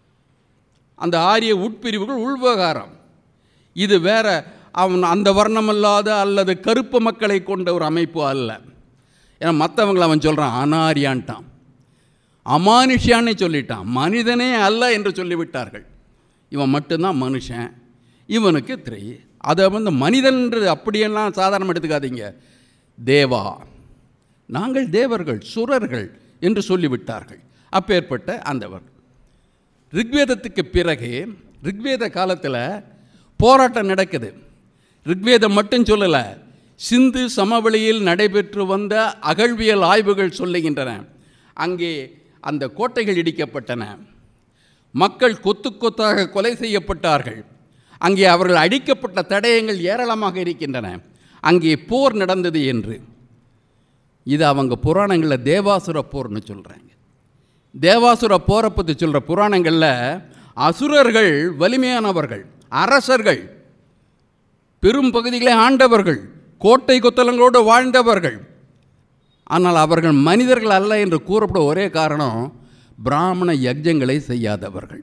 அந்த ஆரிய உட்பிரிவுகள் உள்விவகாரம் இது வேற அவன் அந்த வர்ணமல்லாத அல்லது கருப்பு மக்களை கொண்ட ஒரு அமைப்பு அல்ல ஏன்னா மற்றவங்களை அவன் சொல்கிறான் அனாரியான்ட்டான் அமானுஷ்யான்னு சொல்லிட்டான் மனிதனே அல்ல என்று சொல்லிவிட்டார்கள் இவன் மட்டும்தான் மனுஷன் இவனுக்கு திரை அதை வந்து மனிதன்றது அப்படியெல்லாம் சாதாரணம் எடுத்துக்காதீங்க தேவா நாங்கள் தேவர்கள் சுரர்கள் என்று சொல்லிவிட்டார்கள் அப்பேற்பட்ட அந்தவர் ரிக்வேதத்துக்கு பிறகு ரிக்வேத காலத்தில் போராட்டம் நடக்குது ரிக்வேதம் மட்டும் சொல்லலை சிந்து சமவெளியில் நடைபெற்று வந்த அகழ்வியல் ஆய்வுகள் சொல்லுகின்றன அங்கே அந்த கோட்டைகள் இடிக்கப்பட்டன மக்கள் கொத்து கொத்தாக கொலை செய்யப்பட்டார்கள் அங்கே அவர்கள் அடிக்கப்பட்ட தடயங்கள் ஏராளமாக இருக்கின்றன அங்கே போர் நடந்தது என்று இது அவங்க புராணங்களில் தேவாசுர போர்னு சொல்கிறாங்க தேவாசுர போரை பற்றி சொல்கிற புராணங்களில் அசுரர்கள் வலிமையானவர்கள் அரசர்கள் பெரும் பகுதிகளை ஆண்டவர்கள் கோட்டை கொத்தலங்களோடு வாழ்ந்தவர்கள் ஆனால் அவர்கள் மனிதர்கள் அல்ல என்று கூறப்பட ஒரே காரணம் பிராமண யஜ்ஞங்களை செய்யாதவர்கள்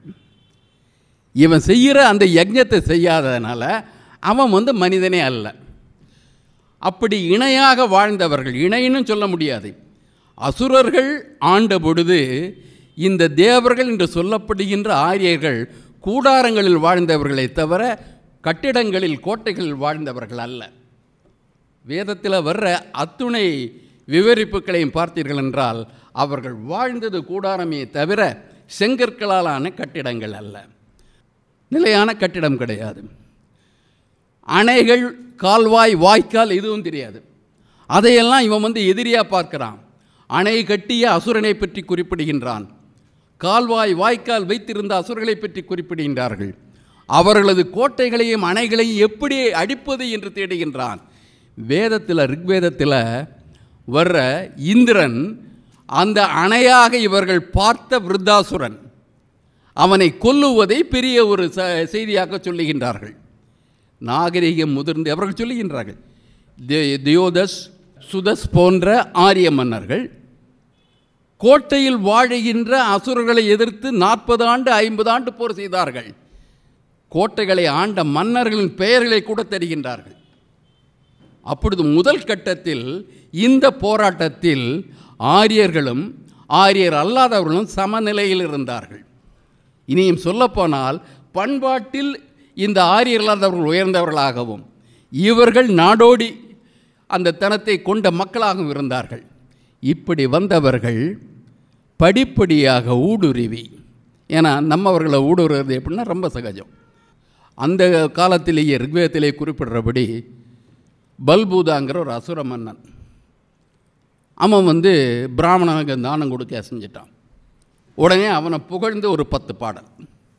இவன் செய்கிற அந்த யஜ்ஞத்தை செய்யாததுனால அவன் வந்து மனிதனே அல்ல அப்படி இணையாக வாழ்ந்தவர்கள் இணைன்னு சொல்ல முடியாது அசுரர்கள் ஆண்ட பொழுது இந்த தேவர்கள் என்று சொல்லப்படுகின்ற ஆரியர்கள் கூடாரங்களில் வாழ்ந்தவர்களை தவிர கட்டிடங்களில் கோட்டைகளில் வாழ்ந்தவர்கள் அல்ல வேதத்தில் வர்ற அத்துணை விவரிப்புகளையும் பார்த்தீர்கள் என்றால் அவர்கள் வாழ்ந்தது கூடாரமே தவிர செங்கற்களாலான கட்டிடங்கள் அல்ல நிலையான கட்டிடம் கிடையாது அணைகள் கால்வாய் வாய்க்கால் எதுவும் தெரியாது அதையெல்லாம் இவன் வந்து எதிரியாக பார்க்கிறான் அணை கட்டிய அசுரனை பற்றி குறிப்பிடுகின்றான் கால்வாய் வாய்க்கால் வைத்திருந்த அசுரர்களை பற்றி குறிப்பிடுகின்றார்கள் அவர்களது கோட்டைகளையும் அணைகளையும் எப்படி அடிப்பது என்று தேடுகின்றான் வேதத்தில் ரிக்வேதத்தில் வர்ற இந்திரன் அந்த அணையாக இவர்கள் பார்த்த விருத்தாசுரன் அவனை கொல்லுவதை பெரிய ஒரு ச செய்தியாக சொல்லுகின்றார்கள் நாகரிகம் முதிர்ந்து அவர்கள் சொல்லுகின்றார்கள் தே- தியோதஸ் சுதஸ் போன்ற ஆரிய மன்னர்கள் கோட்டையில் வாழுகின்ற அசுரர்களை எதிர்த்து நாற்பது ஆண்டு ஐம்பது ஆண்டு போர் செய்தார்கள் கோட்டைகளை ஆண்ட மன்னர்களின் பெயர்களை கூட தெரிகின்றார்கள் அப்பொழுது முதல் கட்டத்தில் இந்த போராட்டத்தில் ஆரியர்களும் ஆரியர் அல்லாதவர்களும் சமநிலையில் இருந்தார்கள் இனியும் சொல்லப்போனால் பண்பாட்டில் இந்த ஆரியர் அல்லாதவர்கள் உயர்ந்தவர்களாகவும் இவர்கள் நாடோடி அந்த தனத்தை கொண்ட மக்களாகவும் இருந்தார்கள் இப்படி வந்தவர்கள் படிப்படியாக ஊடுருவி ஏன்னா நம்மவர்களை ஊடுருவது எப்படின்னா ரொம்ப சகஜம் அந்த காலத்திலேயே ரிக்வேதத்திலே குறிப்பிடுறபடி பல்பூதாங்கிற ஒரு அசுர மன்னன் அவன் வந்து பிராமணனுக்கு தானம் கொடுக்க செஞ்சிட்டான் உடனே அவனை புகழ்ந்து ஒரு பத்து பாடல்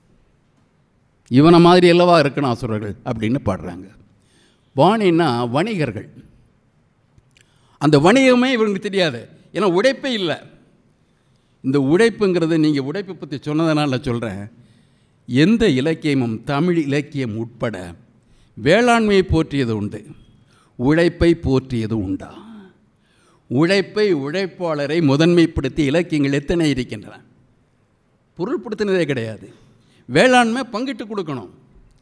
இவனை மாதிரி அல்லவா இருக்கணும் அசுரர்கள் அப்படின்னு பாடுறாங்க வாணின்னா வணிகர்கள் அந்த வணிகமே இவங்களுக்கு தெரியாது ஏன்னா உழைப்பே இல்லை இந்த உழைப்புங்கிறது நீங்கள் உழைப்பை பற்றி சொன்னதுனால சொல்கிறேன் எந்த இலக்கியமும் தமிழ் இலக்கியம் உட்பட வேளாண்மையை போற்றியது உண்டு உழைப்பை போற்றியது உண்டா உழைப்பை உழைப்பாளரை முதன்மைப்படுத்தி இலக்கியங்கள் எத்தனை இருக்கின்றன பொருள்படுத்தினதே கிடையாது வேளாண்மை பங்கிட்டு கொடுக்கணும்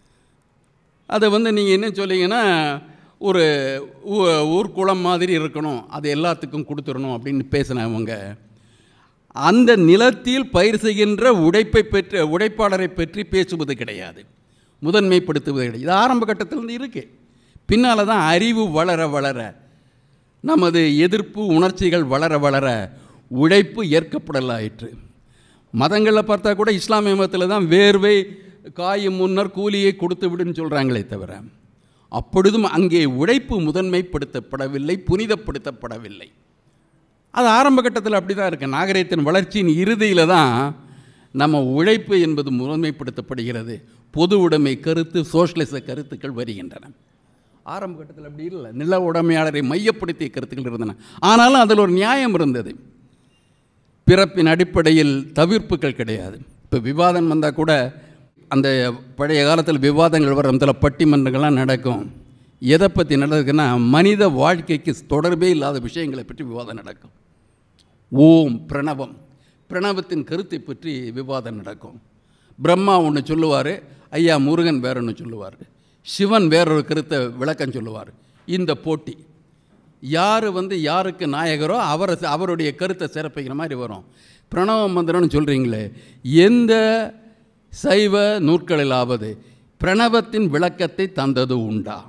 அதை வந்து நீங்கள் என்ன சொல்லிங்கன்னா ஒரு ஊ- ஊர்க்குளம் மாதிரி இருக்கணும் அது எல்லாத்துக்கும் கொடுத்துடணும் அப்படின்னு பேசினவங்க அந்த நிலத்தில் பயிர் செய்கின்ற உழைப்பை பெற்று உழைப்பாளரை பற்றி பேசுவது கிடையாது முதன்மைப்படுத்துவது கிடையாது இது ஆரம்ப கட்டத்திலிருந்து இருக்குது பின்னால் தான் அறிவு வளர வளர நமது எதிர்ப்பு உணர்ச்சிகள் வளர வளர உழைப்பு ஏற்கப்படலாயிற்று மதங்களில் பார்த்தா கூட இஸ்லாமிய மதத்தில் தான் வேர்வை காயும் முன்னர் கூலியை கொடுத்து விடுன்னு சொல்கிறாங்களே தவிர அப்பொழுதும் அங்கே உழைப்பு முதன்மைப்படுத்தப்படவில்லை புனிதப்படுத்தப்படவில்லை அது ஆரம்ப கட்டத்தில் அப்படி தான் இருக்குது நாகரிகத்தின் வளர்ச்சியின் இறுதியில் தான் நம்ம உழைப்பு என்பது முதன்மைப்படுத்தப்படுகிறது பொது உடைமை கருத்து சோஷலிச கருத்துக்கள் வருகின்றன ஆரம்ப கட்டத்தில் அப்படி இல்லை நில உடைமையாளரை மையப்படுத்திய கருத்துக்கள் இருந்தன ஆனாலும் அதில் ஒரு நியாயம் இருந்தது பிறப்பின் அடிப்படையில் தவிர்ப்புகள் கிடையாது இப்போ விவாதம் வந்தால் கூட அந்த பழைய காலத்தில் விவாதங்கள் வர அதில் பட்டிமன்றங்கள்லாம் நடக்கும் எதை பற்றி நடக்குதுன்னா மனித வாழ்க்கைக்கு தொடர்பே இல்லாத விஷயங்களை பற்றி விவாதம் நடக்கும் ஓம் பிரணவம் பிரணவத்தின் கருத்தை பற்றி விவாதம் நடக்கும் பிரம்மா ஒன்று சொல்லுவார் ஐயா முருகன் வேற ஒன்று சொல்லுவார் சிவன் வேறொரு கருத்தை விளக்கம் சொல்லுவார் இந்த போட்டி யார் வந்து யாருக்கு நாயகரோ அவரை அவருடைய கருத்தை சிறப்பிக்கிற மாதிரி வரும் பிரணவ மந்திரம்னு சொல்கிறீங்களே எந்த சைவ நூற்களிலாவது பிரணவத்தின் விளக்கத்தை தந்தது உண்டா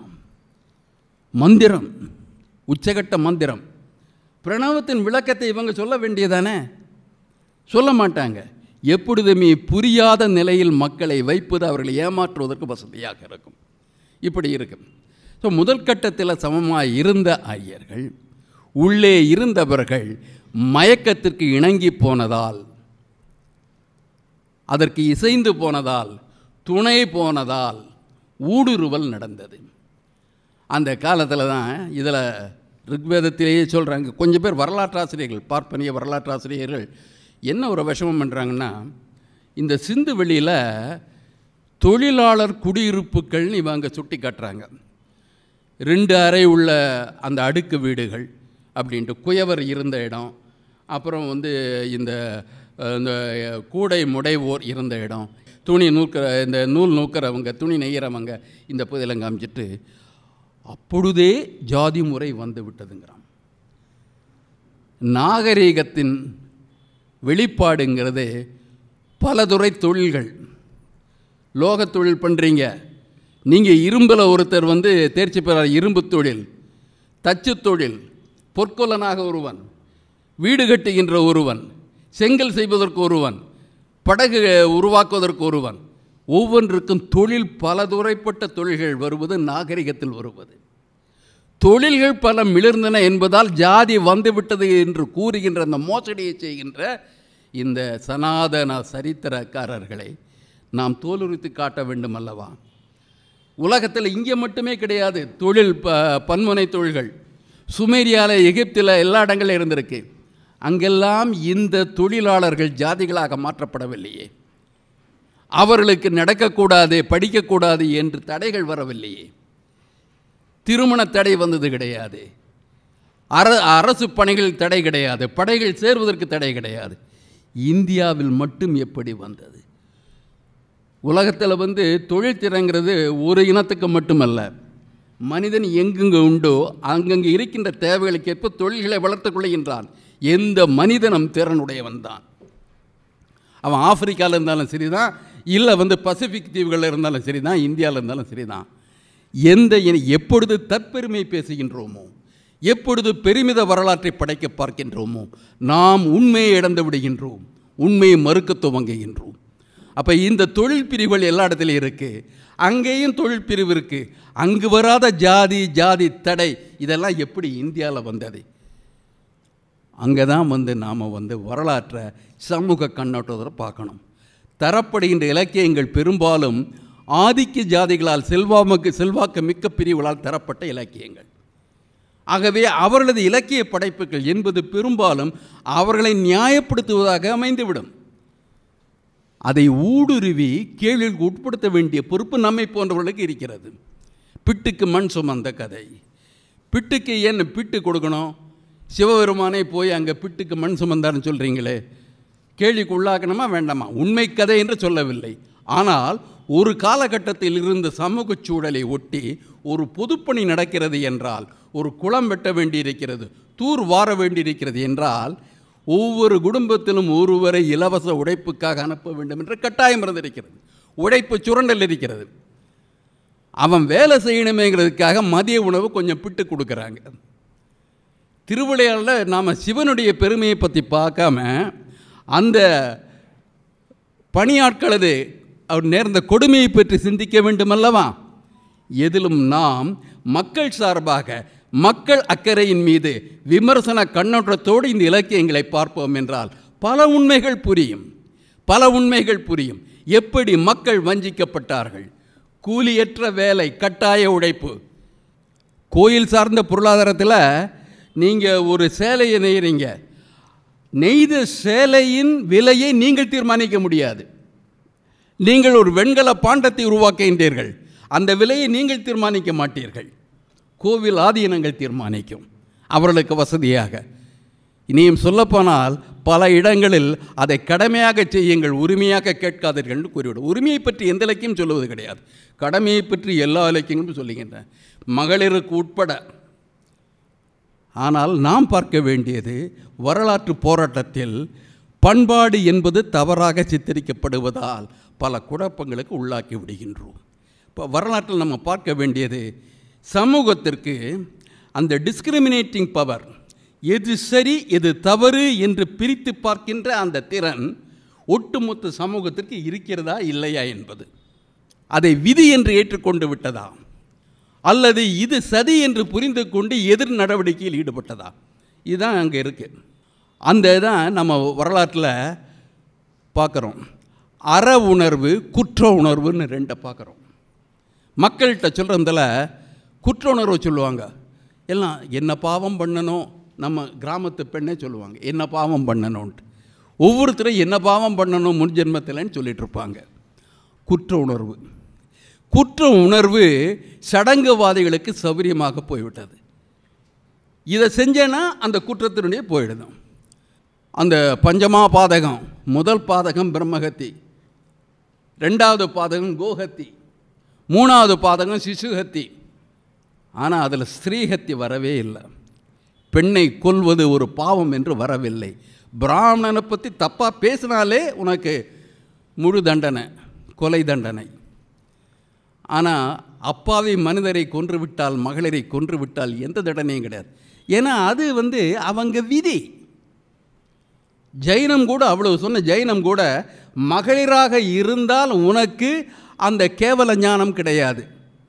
மந்திரம் உச்சகட்ட மந்திரம் பிரணவத்தின் விளக்கத்தை இவங்க சொல்ல வேண்டியதானே சொல்ல மாட்டாங்க எப்பொழுதுமே புரியாத நிலையில் மக்களை வைப்பது அவர்களை ஏமாற்றுவதற்கு வசதியாக இருக்கும் இப்படி இருக்கும் ஸோ முதல் கட்டத்தில் சமமாக இருந்த ஐயர்கள் உள்ளே இருந்தவர்கள் மயக்கத்திற்கு இணங்கி போனதால் அதற்கு இசைந்து போனதால் துணை போனதால் ஊடுருவல் நடந்தது அந்த காலத்தில் தான் இதில் ரிக்வேதத்திலேயே சொல்கிறாங்க கொஞ்சம் பேர் வரலாற்றாசிரியர்கள் பார்ப்பனிய வரலாற்றாசிரியர்கள் என்ன ஒரு விஷமம் பண்ணுறாங்கன்னா இந்த சிந்து வெளியில் தொழிலாளர் குடியிருப்புகள்னு இவங்க சுட்டி காட்டுறாங்க ரெண்டு அறை உள்ள அந்த அடுக்கு வீடுகள் அப்படின்ட்டு குயவர் இருந்த இடம் அப்புறம் வந்து இந்த அஹ், இந்த கூடை முடைவோர் இருந்த இடம் துணி நூற்கிற இந்த நூல் நூக்கிறவங்க துணி நெய்கிறவங்க இந்த பகுதியில் காமிச்சிட்டு அப்பொழுதே ஜாதி முறை வந்து விட்டதுங்கிறான் நாகரீகத்தின் வெளிப்பாடுங்கிறது பலதுறை தொழில்கள் லோகத் தொழில் பண்ணுறீங்க நீங்கள் இரும்பில் ஒருத்தர் வந்து தேர்ச்சி பெறார் இரும்பு தொழில் தச்சு தொழில் பொற்கொல்லனாக ஒருவன் வீடு கட்டுகின்ற ஒருவன் செங்கல் செய்வதற்கு ஒருவன் படகு உருவாக்குவதற்கு ஒருவன் ஒவ்வொன்றுக்கும் தொழில் பலதுறைப்பட்ட தொழில்கள் வருவது நாகரிகத்தில் வருவது தொழில்கள் பல மிளிர்ந்தன என்பதால் ஜாதி வந்துவிட்டது என்று கூறுகின்ற அந்த மோசடியை செய்கின்ற இந்த சனாதன சரித்திரக்காரர்களை நாம் தோலுரித்து காட்ட வேண்டும் அல்லவா உலகத்தில் இங்கே மட்டுமே கிடையாது தொழில் ப பன்முனை தொழில்கள் சுமேரியாவில் எகிப்தில் எல்லா இடங்களும் இருந்திருக்கு அங்கெல்லாம் இந்த தொழிலாளர்கள் ஜாதிகளாக மாற்றப்படவில்லையே அவர்களுக்கு நடக்கக்கூடாது படிக்கக்கூடாது என்று தடைகள் வரவில்லையே திருமண தடை வந்தது கிடையாது அர அரசு பணிகள் தடை கிடையாது படைகள் சேர்வதற்கு தடை கிடையாது இந்தியாவில் மட்டும் எப்படி வந்தது உலகத்தில் வந்து தொழில் திறங்கிறது ஒரு இனத்துக்கு மட்டுமல்ல மனிதன் எங்கெங்கு உண்டோ அங்கங்கே இருக்கின்ற தேவைகளுக்கேற்ப தொழில்களை வளர்த்துக் கொள்கின்றான் எந்த மனிதனும் திறனுடையவன் தான் அவன் ஆப்பிரிக்காவில் இருந்தாலும் சரிதான் இல்லை வந்து பசிபிக் தீவுகளில் இருந்தாலும் சரிதான் இந்தியாவில் இருந்தாலும் சரிதான் எந்த இன- எப்பொழுது தற்பெருமை பேசுகின்றோமோ எப்பொழுது பெருமித வரலாற்றை படைக்க பார்க்கின்றோமோ நாம் உண்மையை இழந்து விடுகின்றோம் உண்மையை மறுக்க துவங்குகின்றோம் அப்போ இந்த தொழில் பிரிவுகள் எல்லா இடத்துலையும் இருக்குது அங்கேயும் தொழில் பிரிவு இருக்குது அங்கு வராத ஜாதி ஜாதி தடை இதெல்லாம் எப்படி இந்தியாவில் வந்தது அங்கே தான் வந்து நாம் வந்து வரலாற்றை சமூக கண்ணோட்டத்தில் பார்க்கணும் தரப்படுகின்ற இலக்கியங்கள் பெரும்பாலும் ஆதிக்க ஜாதிகளால் செல்வாமக்கு செல்வாக்கு மிக்க பிரிவுகளால் தரப்பட்ட இலக்கியங்கள் ஆகவே அவர்களது இலக்கிய படைப்புகள் என்பது பெரும்பாலும் அவர்களை நியாயப்படுத்துவதாக அமைந்துவிடும் அதை ஊடுருவி கேள்விக்கு உட்படுத்த வேண்டிய பொறுப்பு நம்மை போன்றவர்களுக்கு இருக்கிறது பிட்டுக்கு மண் சுமந்த கதை பிட்டுக்கு ஏன் பிட்டு கொடுக்கணும் சிவபெருமானே போய் அங்கே பிட்டுக்கு மண் சுமந்தார்னு சொல்கிறீங்களே கேள்விக்கு உள்ளாக்கணுமா வேண்டாமா உண்மை கதை என்று சொல்லவில்லை ஆனால் ஒரு காலகட்டத்தில் இருந்த சமூக சூழலை ஒட்டி ஒரு பொதுப்பணி நடக்கிறது என்றால் ஒரு குளம் வெட்ட வேண்டியிருக்கிறது தூர் வார வேண்டியிருக்கிறது என்றால் ஒவ்வொரு குடும்பத்திலும் ஒருவரை இலவச உழைப்புக்காக அனுப்ப வேண்டும் என்ற கட்டாயம் இருந்திருக்கிறது உழைப்பு சுரண்டல் இருக்கிறது அவன் வேலை செய்யணுமேங்கிறதுக்காக மதிய உணவு கொஞ்சம் பிட்டு கொடுக்குறாங்க திருவிளையாடல நாம் சிவனுடைய பெருமையை பற்றி பார்க்காம அந்த பணியாட்களது அவர் நேர்ந்த கொடுமையை பற்றி சிந்திக்க வேண்டுமல்லவா எதிலும் நாம் மக்கள் சார்பாக மக்கள் அக்கறையின் மீது விமர்சன கண்ணோட்டத்தோடு இந்த இலக்கியங்களை பார்ப்போம் என்றால் பல உண்மைகள் புரியும் பல உண்மைகள் புரியும் எப்படி மக்கள் வஞ்சிக்கப்பட்டார்கள் கூலியற்ற வேலை கட்டாய உழைப்பு கோயில் சார்ந்த பொருளாதாரத்தில் நீங்கள் ஒரு சேலையை நெய்கிறீங்க நெய்த சேலையின் விலையை நீங்கள் தீர்மானிக்க முடியாது நீங்கள் ஒரு வெண்கல பாண்டத்தை உருவாக்குகின்றீர்கள் அந்த விலையை நீங்கள் தீர்மானிக்க மாட்டீர்கள் கோவில் ஆதீனங்கள் தீர்மானிக்கும் அவர்களுக்கு வசதியாக இனியும் சொல்லப்போனால் பல இடங்களில் அதை கடமையாக செய்யுங்கள் உரிமையாக கேட்காதீர்கள்னு கூறிவிடும் உரிமையை பற்றி எந்த இலக்கியம் சொல்லுவது கிடையாது கடமையை பற்றி எல்லா இலக்கியங்களும் சொல்லுகின்றன மகளிருக்கு உட்பட ஆனால் நாம் பார்க்க வேண்டியது வரலாற்று போராட்டத்தில் பண்பாடு என்பது தவறாக சித்தரிக்கப்படுவதால் பல குழப்பங்களுக்கு உள்ளாக்கி விடுகின்றோம் இப்போ வரலாற்றில் நம்ம பார்க்க வேண்டியது சமூகத்திற்கு அந்த டிஸ்கிரிமினேட்டிங் பவர் எது சரி எது தவறு என்று பிரித்து பார்க்கின்ற அந்த திறன் ஒட்டுமொத்த சமூகத்திற்கு இருக்கிறதா இல்லையா என்பது அதை விதி என்று ஏற்றுக்கொண்டு விட்டதா அல்லது இது சதி என்று புரிந்து கொண்டு எதிர் நடவடிக்கையில் ஈடுபட்டதா இதுதான் அங்கே இருக்குது அந்த தான் நம்ம வரலாற்றில் பார்க்குறோம் அற உணர்வு குற்ற உணர்வுன்னு ரெண்டை பார்க்குறோம் மக்கள்கிட்ட சொல்கிறதில் குற்ற உணர்வு சொல்லுவாங்க எல்லாம் என்ன பாவம் பண்ணணும் நம்ம கிராமத்து பெண்ணே சொல்லுவாங்க என்ன பாவம் பண்ணணும்ன்ட்டு ஒவ்வொருத்தரும் என்ன பாவம் பண்ணணும் முன் ஜென்மத்தில்னு சொல்லிட்டு இருப்பாங்க குற்ற உணர்வு குற்ற உணர்வு சடங்குவாதிகளுக்கு சௌகரியமாக போய்விட்டது இதை செஞ்சேன்னா அந்த குற்றத்தினுடைய போயிடுதும் அந்த பஞ்சமா பாதகம் முதல் பாதகம் பிரம்மஹத்தி ரெண்டாவது பாதகம் கோஹத்தி மூணாவது பாதகம் சிசுஹத்தி ஆனால் அதில் ஸ்ரீஹத்தி வரவே இல்லை பெண்ணை கொல்வது ஒரு பாவம் என்று வரவில்லை பிராமணனை பற்றி தப்பாக பேசினாலே உனக்கு முழு தண்டனை கொலை தண்டனை ஆனால் அப்பாவி மனிதரை கொன்று விட்டால் மகளிரை கொன்று விட்டால் எந்த தண்டனையும் கிடையாது ஏன்னா அது வந்து அவங்க விதி ஜெயினம் கூட அவ்வளவு சொன்ன ஜெயினம் கூட மகளிராக இருந்தால் உனக்கு அந்த கேவல ஞானம் கிடையாது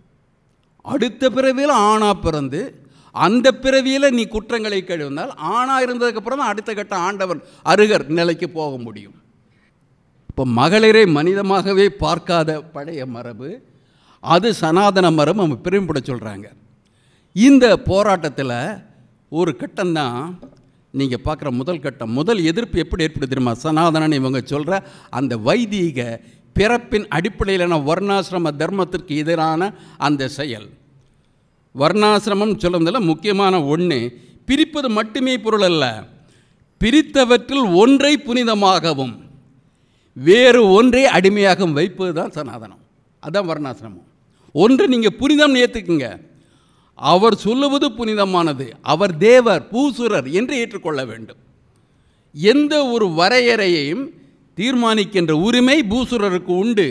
அடுத்த பிறவியில் ஆணா பிறந்து அந்த பிறவியில் நீ குற்றங்களை கழுவினால் ஆணா இருந்ததுக்கப்புறம் தான் அடுத்த கட்ட ஆண்டவன் அருகர் நிலைக்கு போக முடியும் இப்போ மகளிரை மனிதமாகவே பார்க்காத பழைய மரபு அது சனாதன மரபு நம்ம பெருமைப்பட சொல்கிறாங்க இந்த போராட்டத்தில் ஒரு கட்டம்தான் நீங்கள் பார்க்குற முதல் கட்டம் முதல் எதிர்ப்பு எப்படி ஏற்படுது தெரியுமா சனாதனன் இவங்க சொல்கிற அந்த வைதீக பிறப்பின் அடிப்படையிலான வர்ணாசிரம தர்மத்திற்கு எதிரான அந்த செயல் வர்ணாசிரமம் சொல்லுறதுல முக்கியமான ஒன்று பிரிப்பது மட்டுமே பொருள் அல்ல பிரித்தவற்றில் ஒன்றை புனிதமாகவும் வேறு ஒன்றை அடிமையாகவும் வைப்பது தான் சனாதனம் அதான் வர்ணாசிரமம் ஒன்று நீங்கள் புனிதம் ஏற்றுக்குங்க அவர் சொல்லுவது புனிதமானது அவர் தேவர் பூசுரர் என்று ஏற்றுக்கொள்ள வேண்டும் எந்த ஒரு வரையறையையும் தீர்மானிக்கின்ற உரிமை பூசுரருக்கு உண்டு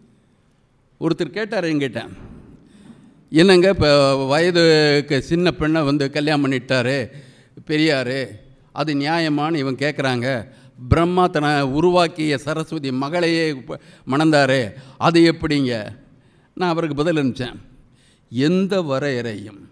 ஒருத்தர் கேட்டார் என்கிட்ட என்னங்க இப்போ வயதுக்கு சின்ன பெண்ணை வந்து கல்யாணம் பண்ணிட்டாரு பெரியார் அது நியாயமான்னு இவன் கேட்குறாங்க பிரம்மா தன்னை உருவாக்கிய சரஸ்வதி மகளையே ப- மணந்தாரு அது எப்படிங்க நான் அவருக்கு பதில் அனுப்பிச்சேன் எந்த வரையறையும்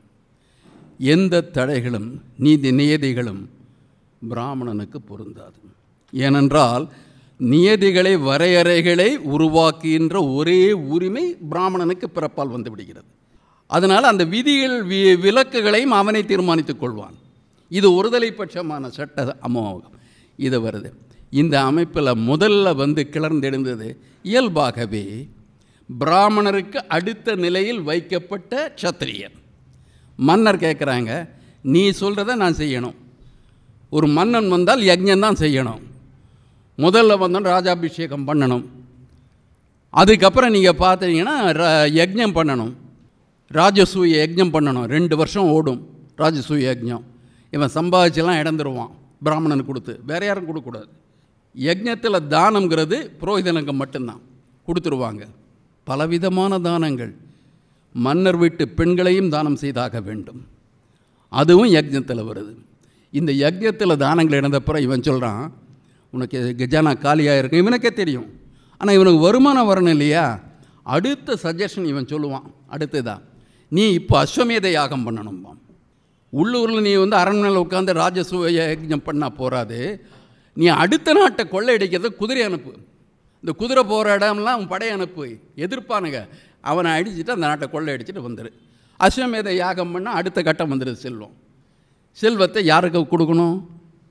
எந்த தடைகளும் நீதி நியதிகளும் பிராமணனுக்கு பொருந்தாது ஏனென்றால் நியதிகளை வரையறைகளை உருவாக்குகின்ற ஒரே உரிமை பிராமணனுக்கு பிறப்பால் வந்து விடுகிறது அதனால் அந்த விதிகள் வி விலக்குகளையும் அவனை தீர்மானித்துக் கொள்வான் இது ஒருதலை பட்சமான சட்ட அமோகம் இது வருது இந்த அமைப்பில் முதல்ல வந்து கிளர்ந்தெழுந்தது இயல்பாகவே பிராமணருக்கு அடுத்த நிலையில் வைக்கப்பட்ட சத்திரியன் மன்னர் கேட்குறாங்க நீ சொல்கிறத நான் செய்யணும் ஒரு மன்னன் வந்தால் யஜ்ஞம் தான் செய்யணும் முதல்ல வந்தோம் ராஜாபிஷேகம் பண்ணணும் அதுக்கப்புறம் நீங்கள் பார்த்தீங்கன்னா ர- யஜ்ஞம் பண்ணணும் ராஜசூய யஜ்ஞம் பண்ணணும் ரெண்டு வருஷம் ஓடும் ராஜசூய யஜ்ஞம் இவன் சம்பாதிச்செல்லாம் இழந்துருவான் பிராமணனுக்கு கொடுத்து வேற யாரும் கொடுக்கக்கூடாது யஜ்ஞத்தில் தானம்ங்கிறது புரோகிதனுக்கு மட்டும்தான் கொடுத்துருவாங்க பலவிதமான தானங்கள் மன்னர் வீட்டு பெண்களையும் தானம் செய்தாக வேண்டும் அதுவும் யஜ்ஞத்தில் வருது இந்த யஜ்ஞத்தில் தானங்கள் இழந்தப்புறம் இவன் சொல்கிறான் உனக்கு கஜானா காலியாக இருக்கு இவனுக்கே தெரியும் ஆனால் இவனுக்கு வருமானம் வரணும் இல்லையா அடுத்த சஜஷன் இவன் சொல்லுவான் அடுத்ததா நீ இப்போ அஸ்வமேத யாகம் பண்ணணும்பான் உள்ளூரில் நீ வந்து அரண்மனையில் உட்காந்து ராஜசூய யஜ்ஞம் பண்ணால் போகாது நீ அடுத்த நாட்டை கொள்ளையடிக்கிறது குதிரை அனுப்பு இந்த குதிரை போகிற இடம்லாம் அவன் படை அனுப்பு எதிர்ப்பானுங்க அவனை அடிச்சுட்டு அந்த நாட்டை கொள்ளையடிச்சிட்டு வந்துரு அஸ்வமேத யாகம் பண்ணால் அடுத்த கட்டம் வந்துடுது செல்வம் செல்வத்தை யாருக்கு கொடுக்கணும்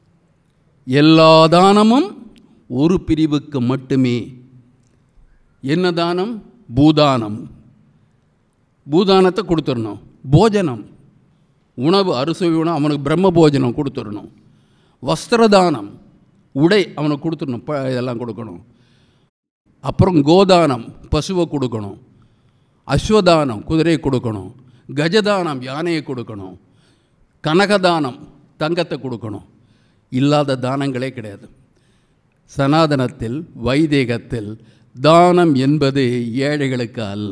எல்லா தானமும் ஒரு பிரிவுக்கு மட்டுமே என்ன தானம் பூதானம் பூதானத்தை கொடுத்துடணும் போஜனம் உணவு அறுசுவை உணவு அவனுக்கு பிரம்ம போஜனம் கொடுத்துடணும் வஸ்திரதானம் உடை அவனுக்கு கொடுத்துடணும் ப இதெல்லாம் கொடுக்கணும் அப்புறம் கோதானம் பசுவை கொடுக்கணும் அஸ்வதானம் குதிரையை கொடுக்கணும் கஜதானம் யானையை கொடுக்கணும் கனகதானம் தங்கத்தை கொடுக்கணும் இல்லாத தானங்களே கிடையாது சனாதனத்தில் வைதீகத்தில் தானம் என்பது ஏழைகளுக்கு அல்ல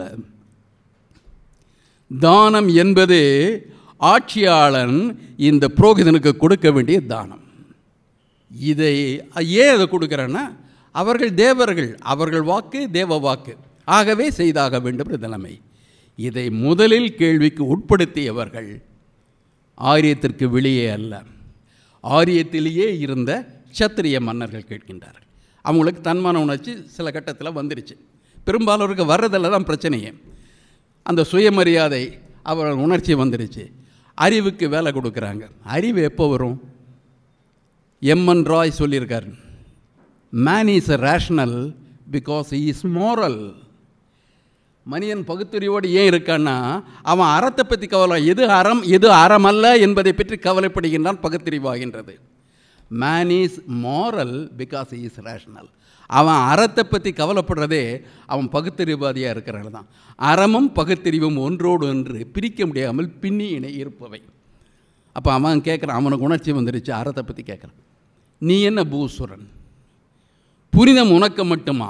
தானம் என்பது ஆட்சியாளன் இந்த புரோகிதனுக்கு கொடுக்க வேண்டிய தானம் இதை ஏன் அதை கொடுக்குறேன்னா அவர்கள் தேவர்கள் அவர்கள் வாக்கு தேவ வாக்கு ஆகவே செய்தாக வேண்டும் என்ற நிலைமை இதை முதலில் கேள்விக்கு உட்படுத்தியவர்கள் ஆரியத்திற்கு வெளியே அல்ல ஆரியத்திலேயே இருந்த சத்திரிய மன்னர்கள் கேட்கின்றார்கள் அவங்களுக்கு தன்மான உணர்ச்சி சில கட்டத்தில் வந்துருச்சு பெரும்பாலோருக்கு வர்றதில் தான் பிரச்சனையே அந்த சுயமரியாதை அவர் உணர்ச்சி வந்துருச்சு அறிவுக்கு வேலை கொடுக்குறாங்க அறிவு எப்போ வரும் எம்என் ராய் சொல்லியிருக்கார் man is a rational because is moral மனிதன் பகுத்தறிவோடு ஏன் இருக்கான்னா அவன் அறத்தை பற்றி கவலை எது அறம் எது அறம் அல்ல என்பதை பற்றி கவலைப்படுகின்றான் பகுத்தறிவாகின்றது man is moral because is rational அவன் அறத்தை பற்றி கவலைப்படுறதே அவன் பகுத்தறிவாதியாக இருக்கிறனால தான் அறமும் பகுத்தறிவும் ஒன்றோடு ஒன்று பிரிக்க முடியாமல் பின்னி இணை இருப்பவை அப்போ அவன் கேட்குறான் அவனுக்கு உணர்ச்சி வந்துருச்சு அறத்தை பற்றி கேட்குறான் நீ என்ன பூசுரன் புனிதம் உனக்கு மட்டுமா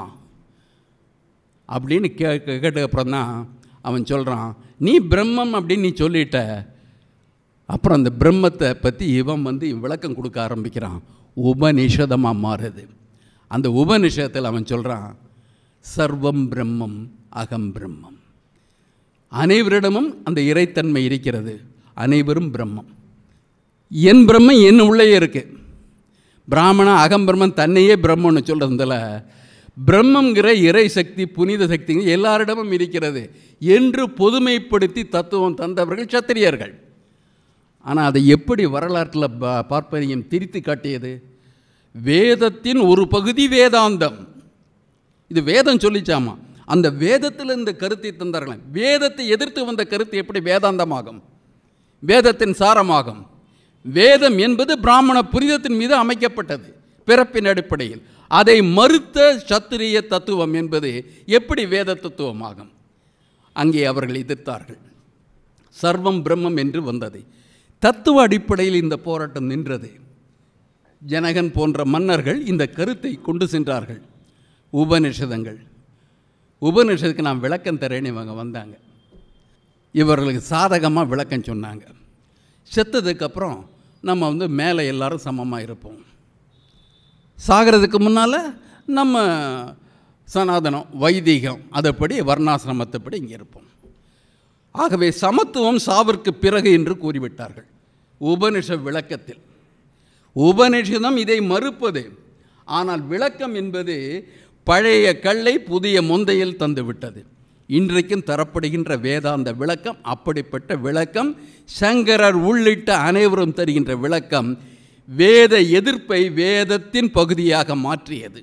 அப்படின்னு கே கேட்டதுக்கப்புறம் தான் அவன் சொல்கிறான் நீ பிரம்மம் அப்படின்னு நீ சொல்லிட்ட அப்புறம் அந்த பிரம்மத்தை பற்றி இவன் வந்து விளக்கம் கொடுக்க ஆரம்பிக்கிறான் உபநிஷதமாக மாறுது அந்த உபநிஷத்தில் அவன் சொல்கிறான் சர்வம் பிரம்மம் அகம் பிரம்மம் அனைவரிடமும் அந்த இறைத்தன்மை இருக்கிறது அனைவரும் பிரம்மம் என் பிரம்மம் என் உள்ளே இருக்கு பிராமண அகம் பிரம்மன் தன்னையே பிரம்மன்னு சொல்கிறதுல பிரம்மங்கிற இறை சக்தி புனித சக்தி எல்லாரிடமும் இருக்கிறது என்று பொதுமைப்படுத்தி தத்துவம் தந்தவர்கள் சத்திரியர்கள் ஆனால் அதை எப்படி வரலாற்றில் பா பார்ப்பனியம் திரித்து காட்டியது வேதத்தின் ஒரு பகுதி வேதாந்தம் இது வேதம் சொல்லிச்சாமா அந்த வேதத்தில் இந்த கருத்தை தந்தார்களாம் வேதத்தை எதிர்த்து வந்த கருத்து எப்படி வேதாந்தமாகும் வேதத்தின் சாரமாகும் வேதம் என்பது பிராமண புனிதத்தின் மீது அமைக்கப்பட்டது பிறப்பின் அடிப்படையில் அதை மறுத்த சத்திரிய தத்துவம் என்பது எப்படி வேத தத்துவமாகும் அங்கே அவர்கள் எதிர்த்தார்கள் சர்வம் பிரம்மம் என்று வந்தது தத்துவ அடிப்படையில் இந்த போராட்டம் நின்றது ஜனகன் போன்ற மன்னர்கள் இந்த கருத்தை கொண்டு சென்றார்கள் உபனிஷதங்கள் உபனிஷத்துக்கு நான் விளக்கம் தரேன்னு இவங்க வந்தாங்க இவர்களுக்கு சாதகமாக விளக்கம் சொன்னாங்க செத்ததுக்கப்புறம் நம்ம வந்து மேலே எல்லாரும் சமமாக இருப்போம் சாகிறதுக்கு முன்னால் நம்ம சனாதனம் வைதிகம் அதைப்படி வர்ணாசிரமத்தைப்படி இங்கே இருப்போம் ஆகவே சமத்துவம் சாவிற்கு பிறகு என்று கூறிவிட்டார்கள் உபனிஷ விளக்கத்தில் உபனிஷதம் இதை மறுப்பது ஆனால் விளக்கம் என்பது பழைய கல்லை புதிய முந்தையில் தந்து விட்டது இன்றைக்கும் தரப்படுகின்ற வேதாந்த விளக்கம் அப்படிப்பட்ட விளக்கம் சங்கரர் உள்ளிட்ட அனைவரும் தருகின்ற விளக்கம் வேத எதிர்ப்பை வேதத்தின் பகுதியாக மாற்றியது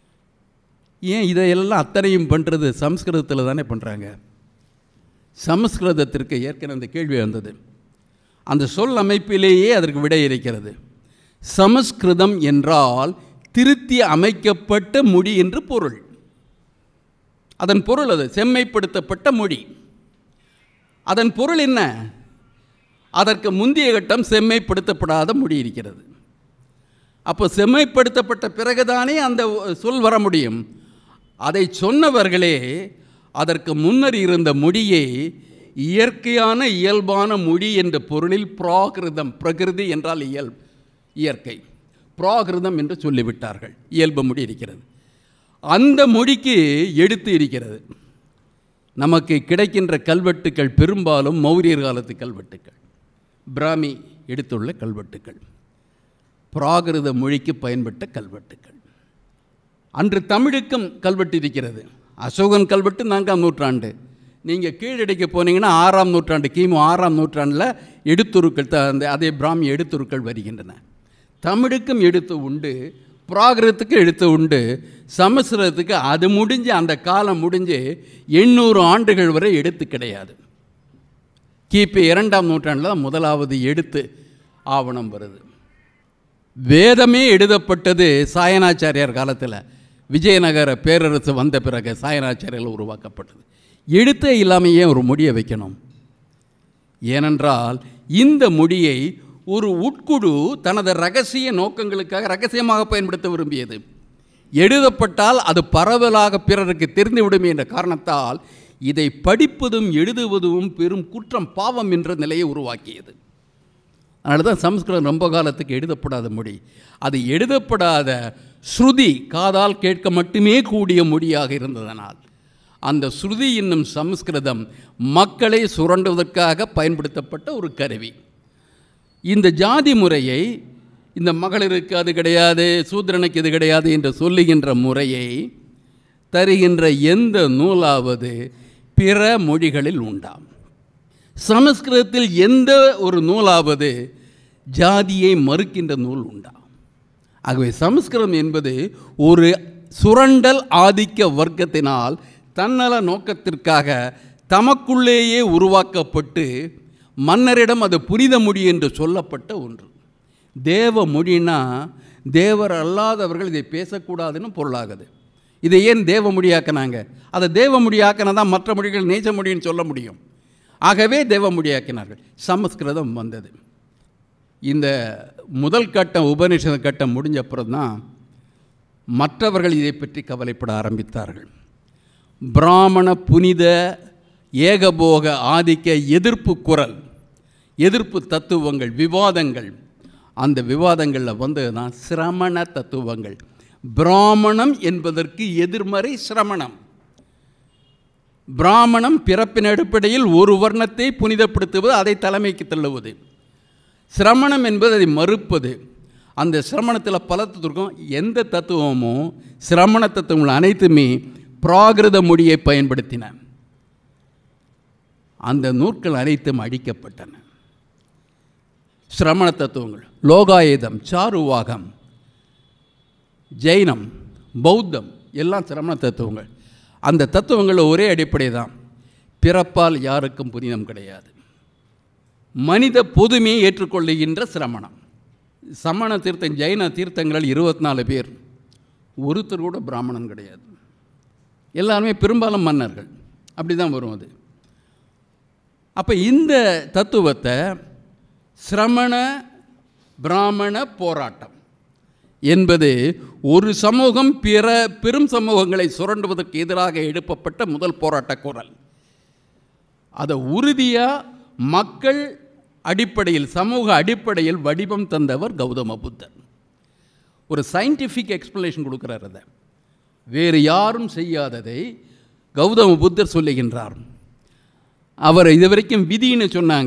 ஏன் இதையெல்லாம் அத்தனையும் பண்ணுறது சம்ஸ்கிருதத்தில் தானே பண்ணுறாங்க சமஸ்கிருதத்திற்கு ஏற்கனவே அந்த கேள்வி வந்தது அந்த சொல் அமைப்பிலேயே அதற்கு விடை இருக்கிறது சமஸ்கிருதம் என்றால் திருத்தி அமைக்கப்பட்ட மொழி என்று பொருள் அதன் பொருள் அது செம்மைப்படுத்தப்பட்ட மொழி அதன் பொருள் என்ன அதற்கு முந்தைய கட்டம் செம்மைப்படுத்தப்படாத மொழி இருக்கிறது அப்போ செம்மைப்படுத்தப்பட்ட பிறகுதானே அந்த சொல் வர முடியும் அதை சொன்னவர்களே அதற்கு முன்னர் இருந்த மொழியை இயற்கையான இயல்பான மொழி என்ற பொருளில் பிராகிருதம் பிரகிருதி என்றால் இயல் இயற்கை பிராகிருதம் என்று சொல்லிவிட்டார்கள் இயல்பு மொழி இருக்கிறது அந்த மொழிக்கு எடுத்து இருக்கிறது நமக்கு கிடைக்கின்ற கல்வெட்டுக்கள் பெரும்பாலும் மௌரியர் காலத்து கல்வெட்டுக்கள் பிராமி எடுத்துள்ள கல்வெட்டுக்கள் பிராகிருத மொழிக்கு பயன்பட்ட கல்வெட்டுக்கள் அன்று தமிழுக்கும் கல்வெட்டு இருக்கிறது அசோகன் கல்வெட்டு நான்காம் நூற்றாண்டு நீங்கள் கீழடிக்கு போனீங்கன்னா ஆறாம் நூற்றாண்டு கிமு ஆறாம் நூற்றாண்டில் எடுத்துருக்கள் த அந்த அதே பிராமி எடுத்துருக்கள் வருகின்றன தமிழுக்கும் எடுத்து உண்டு பிராகிருதத்துக்கு எடுத்து உண்டு சமஸ்கிருதத்துக்கு அது முடிஞ்சு அந்த காலம் முடிஞ்சு எண்ணூறு ஆண்டுகள் வரை எடுத்து கிடையாது கிபி இரண்டாம் நூற்றாண்டில் தான் முதலாவது எடுத்து ஆவணம் வருது வேதமே எழுதப்பட்டது சாயனாச்சாரியார் காலத்தில் விஜயநகர பேரரசு வந்த பிறகு சாயனாச்சாரியால் உருவாக்கப்பட்டது எழுத்தே இல்லாமல் ஏன் ஒரு மொழியை வைக்கணும் ஏனென்றால் இந்த மொழியை ஒரு உட்குழு தனது ரகசிய நோக்கங்களுக்காக ரகசியமாக பயன்படுத்த விரும்பியது எழுதப்பட்டால் அது பரவலாக பிறருக்கு தெரிந்துவிடும் என்ற காரணத்தால் இதை படிப்பதும் எழுதுவதும் பெரும் குற்றம் பாவம் என்ற நிலையை உருவாக்கியது அதனால தான் சம்ஸ்கிருதம் ரொம்ப காலத்துக்கு எழுதப்படாத மொழி அது எழுதப்படாத ஸ்ருதி காதால் கேட்க மட்டுமே கூடிய மொழியாக இருந்ததனால் அந்த ஸ்ருதி என்னும் சம்ஸ்கிருதம் மக்களை சுரண்டுவதற்காக பயன்படுத்தப்பட்ட ஒரு கருவி இந்த ஜாதி முறையை இந்த மகளிருக்கு அது கிடையாது சூத்திரனுக்கு இது கிடையாது என்று சொல்லுகின்ற முறையை தருகின்ற எந்த நூலாவது பிற மொழிகளில் உண்டாம் சமஸ்கிருதத்தில் எந்த ஒரு நூலாவது ஜாதியை மறுக்கின்ற நூல் உண்டா ஆகவே சமஸ்கிருதம் என்பது ஒரு சுரண்டல் ஆதிக்க வர்க்கத்தினால் தன்னல நோக்கத்திற்காக தமக்குள்ளேயே உருவாக்கப்பட்டு மன்னரிடம் அது புனித மொழி என்று சொல்லப்பட்ட ஒன்று தேவ மொழினா தேவர் அல்லாதவர்கள் இதை பேசக்கூடாதுன்னு பொருளாகுது இதை ஏன் தேவ மொழியாக்கினாங்க அதை தேவ மொழியாக்கினா தான் மற்ற மொழிகள் நேச மொழின்னு சொல்ல முடியும் ஆகவே தேவ மொழியாக்கினார்கள் சமஸ்கிருதம் வந்தது இந்த முதல் கட்டம் உபநிஷத கட்டம் முடிஞ்ச அப்புறம் தான் மற்றவர்கள் இதை பற்றி கவலைப்பட ஆரம்பித்தார்கள் பிராமண புனித ஏகபோக ஆதிக்க எதிர்ப்பு குரல் எதிர்ப்பு தத்துவங்கள் விவாதங்கள் அந்த விவாதங்களில் வந்தது தான் சிரமண தத்துவங்கள் பிராமணம் என்பதற்கு எதிர்மறை சிரமணம் பிராமணம் பிறப்பின் அடிப்படையில் ஒரு வர்ணத்தை புனிதப்படுத்துவது அதை தலைமைக்கு தள்ளுவது சிரமணம் என்பது அதை மறுப்பது அந்த சிரமணத்தில் பல தத்துவம் எந்த தத்துவமோ சிரமண தத்துவங்கள் அனைத்துமே பிராகிருத மொழியை பயன்படுத்தின அந்த நூற்கள் அனைத்தும் அழிக்கப்பட்டன சிரமண தத்துவங்கள் லோகாயுதம் சாருவாகம் ஜெயினம் பௌத்தம் எல்லாம் சிரமண தத்துவங்கள் அந்த தத்துவங்களில் ஒரே அடிப்படை தான் பிறப்பால் யாருக்கும் புனிதம் கிடையாது மனித பொதுமையை ஏற்றுக்கொள்ளுகின்ற சிரமணம் சமண தீர்த்தம் ஜெயின தீர்த்தங்களில் இருபத்தி நாலு பேர் ஒருத்தர் கூட பிராமணன் கிடையாது எல்லாருமே பெரும்பாலும் மன்னர்கள் அப்படி தான் வரும் அது அப்போ இந்த தத்துவத்தை சிரமண பிராமண போராட்டம் என்பது ஒரு சமூகம் பிற பெரும் சமூகங்களை சுரண்டுவதற்கு எதிராக எழுப்பப்பட்ட முதல் போராட்ட குரல் அதை உறுதியாக மக்கள் அடிப்படையில் சமூக அடிப்படையில் வடிவம் தந்தவர் கௌதம புத்தர் ஒரு சயின்டிஃபிக் எக்ஸ்பிளனேஷன் கொடுக்குறார் அதை வேறு யாரும் செய்யாததை கௌதம புத்தர் சொல்லுகின்றார் அவர் இதுவரைக்கும் விதின்னு சொன்னாங்க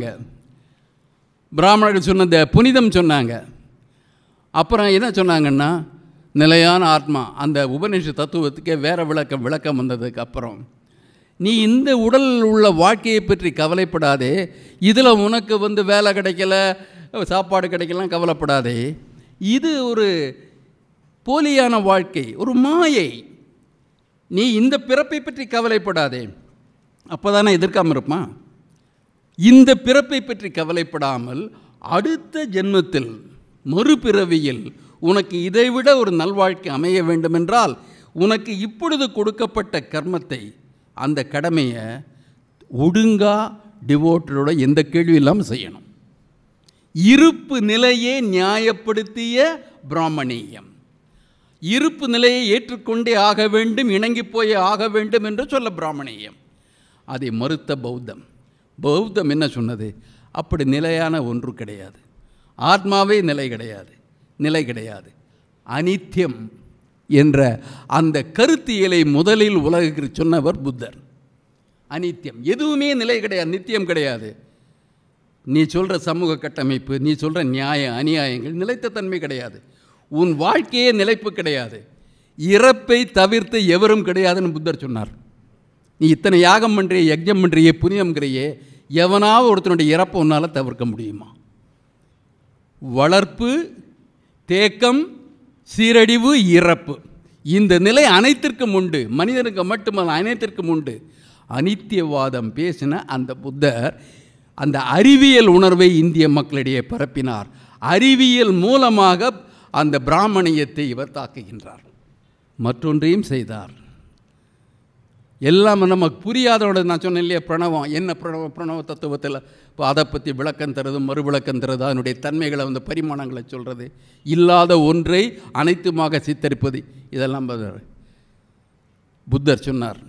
பிராமணர்கள் சொன்னத புனிதம் சொன்னாங்க அப்புறம் என்ன சொன்னாங்கன்னா நிலையான ஆத்மா அந்த உபநிஷ தத்துவத்துக்கே வேற விளக்கம் விளக்கம் வந்ததுக்கு அப்புறம் நீ இந்த உடல் உள்ள வாழ்க்கையை பற்றி கவலைப்படாதே இதில் உனக்கு வந்து வேலை கிடைக்கல சாப்பாடு கிடைக்கலாம் கவலைப்படாதே இது ஒரு போலியான வாழ்க்கை ஒரு மாயை நீ இந்த பிறப்பை பற்றி கவலைப்படாதே அப்போ தானே எதிர்க்காமல் இருப்பான் இந்த பிறப்பை பற்றி கவலைப்படாமல் அடுத்த ஜென்மத்தில் மறுபிறவியில் உனக்கு இதைவிட ஒரு நல்வாழ்க்கை அமைய வேண்டுமென்றால் உனக்கு இப்பொழுது கொடுக்கப்பட்ட கர்மத்தை அந்த கடமையை ஒழுங்கா டிவோட்டரோட எந்த கேள்வி இல்லாமல் செய்யணும் இருப்பு நிலையே நியாயப்படுத்திய பிராமணியம் இருப்பு நிலையை ஏற்றுக்கொண்டே ஆக வேண்டும் இணங்கி போய் ஆக வேண்டும் என்று சொல்ல பிராமணியம் அதை மறுத்த பௌத்தம் பௌத்தம் என்ன சொன்னது அப்படி நிலையான ஒன்று கிடையாது ஆத்மாவே நிலை கிடையாது நிலை கிடையாது அனித்தியம் என்ற அந்த கருத்தியலை முதலில் உலகுக்கு சொன்னவர் புத்தர் அனித்தியம் எதுவுமே நிலை கிடையாது நித்தியம் கிடையாது நீ சொல்கிற சமூக கட்டமைப்பு நீ சொல்கிற நியாய அநியாயங்கள் நிலைத்த தன்மை கிடையாது உன் வாழ்க்கையே நிலைப்பு கிடையாது இறப்பை தவிர்த்து எவரும் கிடையாதுன்னு புத்தர் சொன்னார் நீ இத்தனை யாகம் பண்ணுறிய யஜ்ஞம் பண்ணுறிய புனிதம்ங்கிறையே எவனாவது ஒருத்தனுடைய இறப்பை உன்னால் தவிர்க்க முடியுமா வளர்ப்பு தேக்கம் சீரழிவு இறப்பு இந்த நிலை அனைத்திற்கும் உண்டு மனிதனுக்கு மட்டுமல்ல அனைத்திற்கும் உண்டு அனித்தியவாதம் பேசின அந்த புத்தர் அந்த அறிவியல் உணர்வை இந்திய மக்களிடையே பரப்பினார் அறிவியல் மூலமாக அந்த பிராமணியத்தை இவர் தாக்குகின்றார் மற்றொன்றையும் செய்தார் எல்லாம் நமக்கு புரியாதோட நான் சொன்னேன் இல்லையா பிரணவம் என்ன பிரணவ பிரணவ தத்துவத்தில் இப்போ அதை பற்றி விளக்கம் தருது மறு விளக்கம் தருது அதனுடைய தன்மைகளை வந்து பரிமாணங்களை சொல்கிறது இல்லாத ஒன்றை அனைத்துமாக சித்தரிப்பது இதெல்லாம் புத்தர் சொன்னார்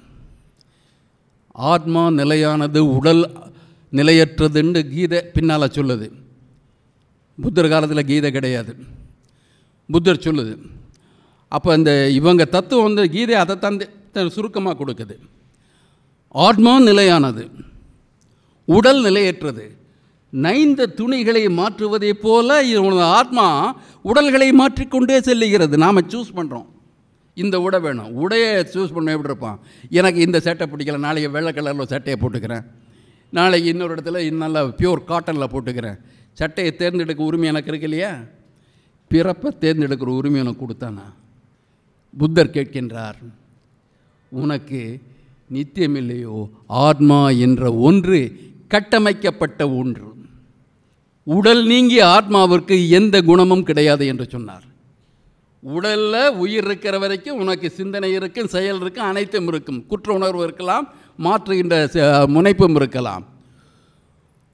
ஆத்மா நிலையானது உடல் நிலையற்றதுன்னு கீதை பின்னால் சொல்லுது புத்தர் காலத்தில் கீதை கிடையாது புத்தர் சொல்லுது அப்போ இந்த இவங்க தத்துவம் வந்து கீதை அதை தந்து சுருக்கமாக கொடுக்குது ஆத்மா நிலையானது உடல் நிலையற்றது நைந்த துணிகளை மாற்றுவதை போல இவனது ஆத்மா உடல்களை மாற்றிக்கொண்டே செல்லுகிறது நாம் சூஸ் பண்ணுறோம் இந்த உடை வேணும் உடையை சூஸ் பண்ண எப்படி இருப்பான் எனக்கு இந்த சட்டை பிடிக்கல நாளைக்கு வெள்ளை கலரில் சட்டையை போட்டுக்கிறேன் நாளைக்கு இன்னொரு இடத்துல நல்லா பியூர் காட்டனில் போட்டுக்கிறேன் சட்டையை தேர்ந்தெடுக்க உரிமை எனக்கு இருக்கு இல்லையா பிறப்பை தேர்ந்தெடுக்கிற உரிமை எனக்கு கொடுத்தானா புத்தர் கேட்கின்றார் உனக்கு நித்தியமில்லையோ ஆத்மா என்ற ஒன்று கட்டமைக்கப்பட்ட ஒன்று உடல் நீங்கி ஆத்மாவிற்கு எந்த குணமும் கிடையாது என்று சொன்னார் உடலில் உயிர் இருக்கிற வரைக்கும் உனக்கு சிந்தனை இருக்கும் செயல் இருக்கும் அனைத்தும் இருக்கும் குற்ற உணர்வு இருக்கலாம் மாற்றுகின்ற முனைப்பும் இருக்கலாம்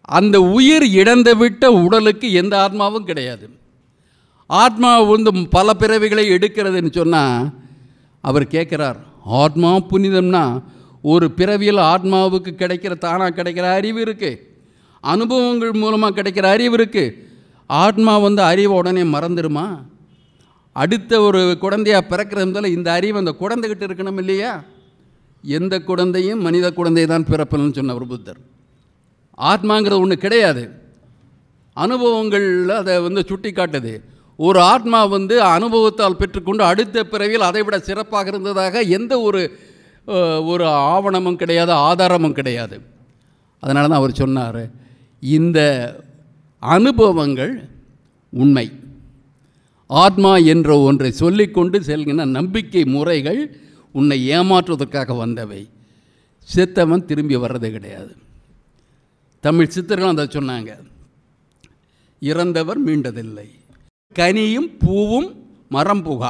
அந்த உயிர் இழந்து விட்ட உடலுக்கு எந்த ஆத்மாவும் கிடையாது ஆத்மா வந்து பல பிறவிகளை எடுக்கிறதுன்னு சொன்னால் அவர் கேட்குறார் ஆத்மா புனிதம்னா ஒரு பிறவியில் ஆத்மாவுக்கு கிடைக்கிற தானாக கிடைக்கிற அறிவு இருக்குது அனுபவங்கள் மூலமாக கிடைக்கிற அறிவு இருக்குது ஆத்மா வந்து அறிவை உடனே மறந்துடுமா அடுத்த ஒரு குழந்தையாக பிறக்கிறது முதல்ல இந்த அறிவு அந்த குழந்தைகிட்ட இருக்கணும் இல்லையா எந்த குழந்தையும் மனித குழந்தை தான் பிறப்பலன்னு சொன்னவர் புத்தர் ஆத்மாங்கிறது ஒன்று கிடையாது அனுபவங்களில் அதை வந்து சுட்டி காட்டுது ஒரு ஆத்மா வந்து அனுபவத்தால் பெற்றுக்கொண்டு அடுத்த பிறவியில் அதை விட சிறப்பாக இருந்ததாக எந்த ஒரு அஹ், ஒரு ஆவணமும் கிடையாது ஆதாரமும் கிடையாது அதனால தான் அவர் சொன்னார் இந்த அனுபவங்கள் உண்மை ஆத்மா என்ற ஒன்றை சொல்லிக்கொண்டு செல்கின்ற நம்பிக்கை முறைகள் உன்னை ஏமாற்றுவதற்காக வந்தவை செத்தவன் திரும்பி வர்றது கிடையாது தமிழ் சித்தர்களும் அதை சொன்னாங்க இறந்தவர் மீண்டதில்லை கனியும் பூவும் மரம் புகா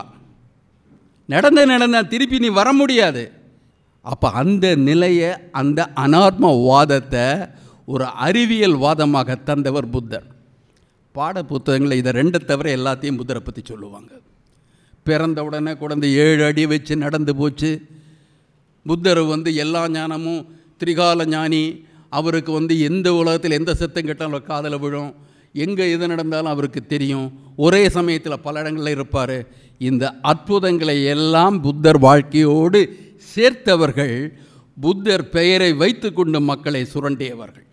நடந்த நடந்த திருப்பி நீ வர முடியாது அப்போ அந்த நிலையை அந்த அனாத்ம வாதத்தை ஒரு அறிவியல் வாதமாக தந்தவர் புத்தர் பாட புத்தகங்களில் இதை ரெண்டை தவிர எல்லாத்தையும் புத்தரை பற்றி சொல்லுவாங்க பிறந்த உடனே குழந்தை ஏழு அடி வச்சு நடந்து போச்சு புத்தர் வந்து எல்லா ஞானமும் திரிகால ஞானி அவருக்கு வந்து எந்த உலகத்தில் எந்த சத்தம் கேட்டாலும் காதில் விழும் எங்கே எது நடந்தாலும் அவருக்கு தெரியும் ஒரே சமயத்தில் பல இடங்களில் இருப்பார் இந்த அற்புதங்களை எல்லாம் புத்தர் வாழ்க்கையோடு சேர்த்தவர்கள் புத்தர் பெயரை வைத்துக்கொண்டு மக்களை சுரண்டியவர்கள்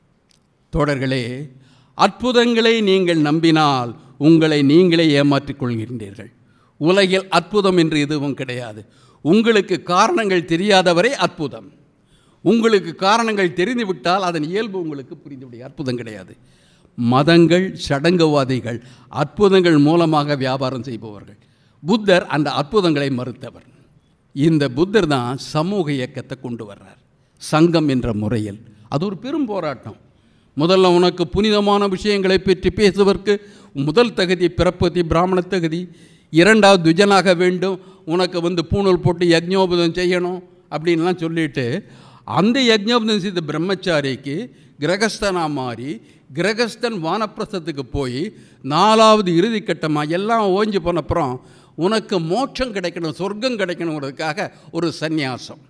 தோழர்களே அற்புதங்களை நீங்கள் நம்பினால் உங்களை நீங்களே ஏமாற்றிக் கொள்கின்றீர்கள் உலகில் அற்புதம் என்று எதுவும் கிடையாது உங்களுக்கு காரணங்கள் தெரியாதவரை அற்புதம் உங்களுக்கு காரணங்கள் தெரிந்துவிட்டால் அதன் இயல்பு உங்களுக்கு புரிந்துவிடும் அற்புதம் கிடையாது மதங்கள் சடங்குவாதிகள் அற்புதங்கள் மூலமாக வியாபாரம் செய்பவர்கள் புத்தர் அந்த அற்புதங்களை மறுத்தவர் இந்த புத்தர் தான் சமூக இயக்கத்தை கொண்டு வர்றார் சங்கம் என்ற முறையில் அது ஒரு பெரும் போராட்டம் முதல்ல உனக்கு புனிதமான விஷயங்களை பற்றி பேசுவதற்கு முதல் தகுதி பிறப்பதி பிராமண தகுதி இரண்டாவது துஜனாக வேண்டும் உனக்கு வந்து பூணூல் போட்டு யஜ்ஞோபதம் செய்யணும் அப்படின்லாம் சொல்லிட்டு அந்த யஜ்ஞோபதம் செய்த பிரம்மச்சாரிக்கு கிரகஸ்தனா மாறி கிரகஸ்தன் வானப்பிரசத்துக்கு போய் நாலாவது இறுதி கட்டமாக எல்லாம் ஓஞ்சி போனப்புறம் உனக்கு மோட்சம் கிடைக்கணும் சொர்க்கம் கிடைக்கணுங்கிறதுக்காக ஒரு சந்நியாசம்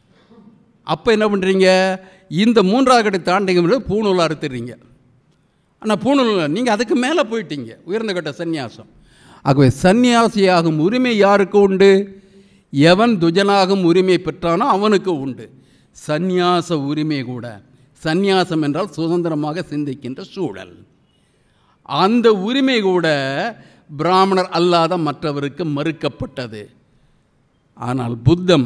அப்போ என்ன பண்ணுறீங்க இந்த மூன்றாவது கட்டை தாண்டிங்க பூணூல் அறுத்துறீங்க ஆனால் பூணூல் நீங்கள் அதுக்கு மேலே போயிட்டீங்க உயர்ந்த கட்ட சந்நியாசம் ஆகவே சந்நியாசியாகும் உரிமை யாருக்கு உண்டு எவன் துஜனாகும் உரிமை பெற்றானோ அவனுக்கு உண்டு சந்நியாச உரிமை கூட சந்நியாசம் என்றால் சுதந்திரமாக சிந்திக்கின்ற சூழல் அந்த உரிமை கூட பிராமணர் அல்லாத மற்றவருக்கு மறுக்கப்பட்டது ஆனால் புத்தம்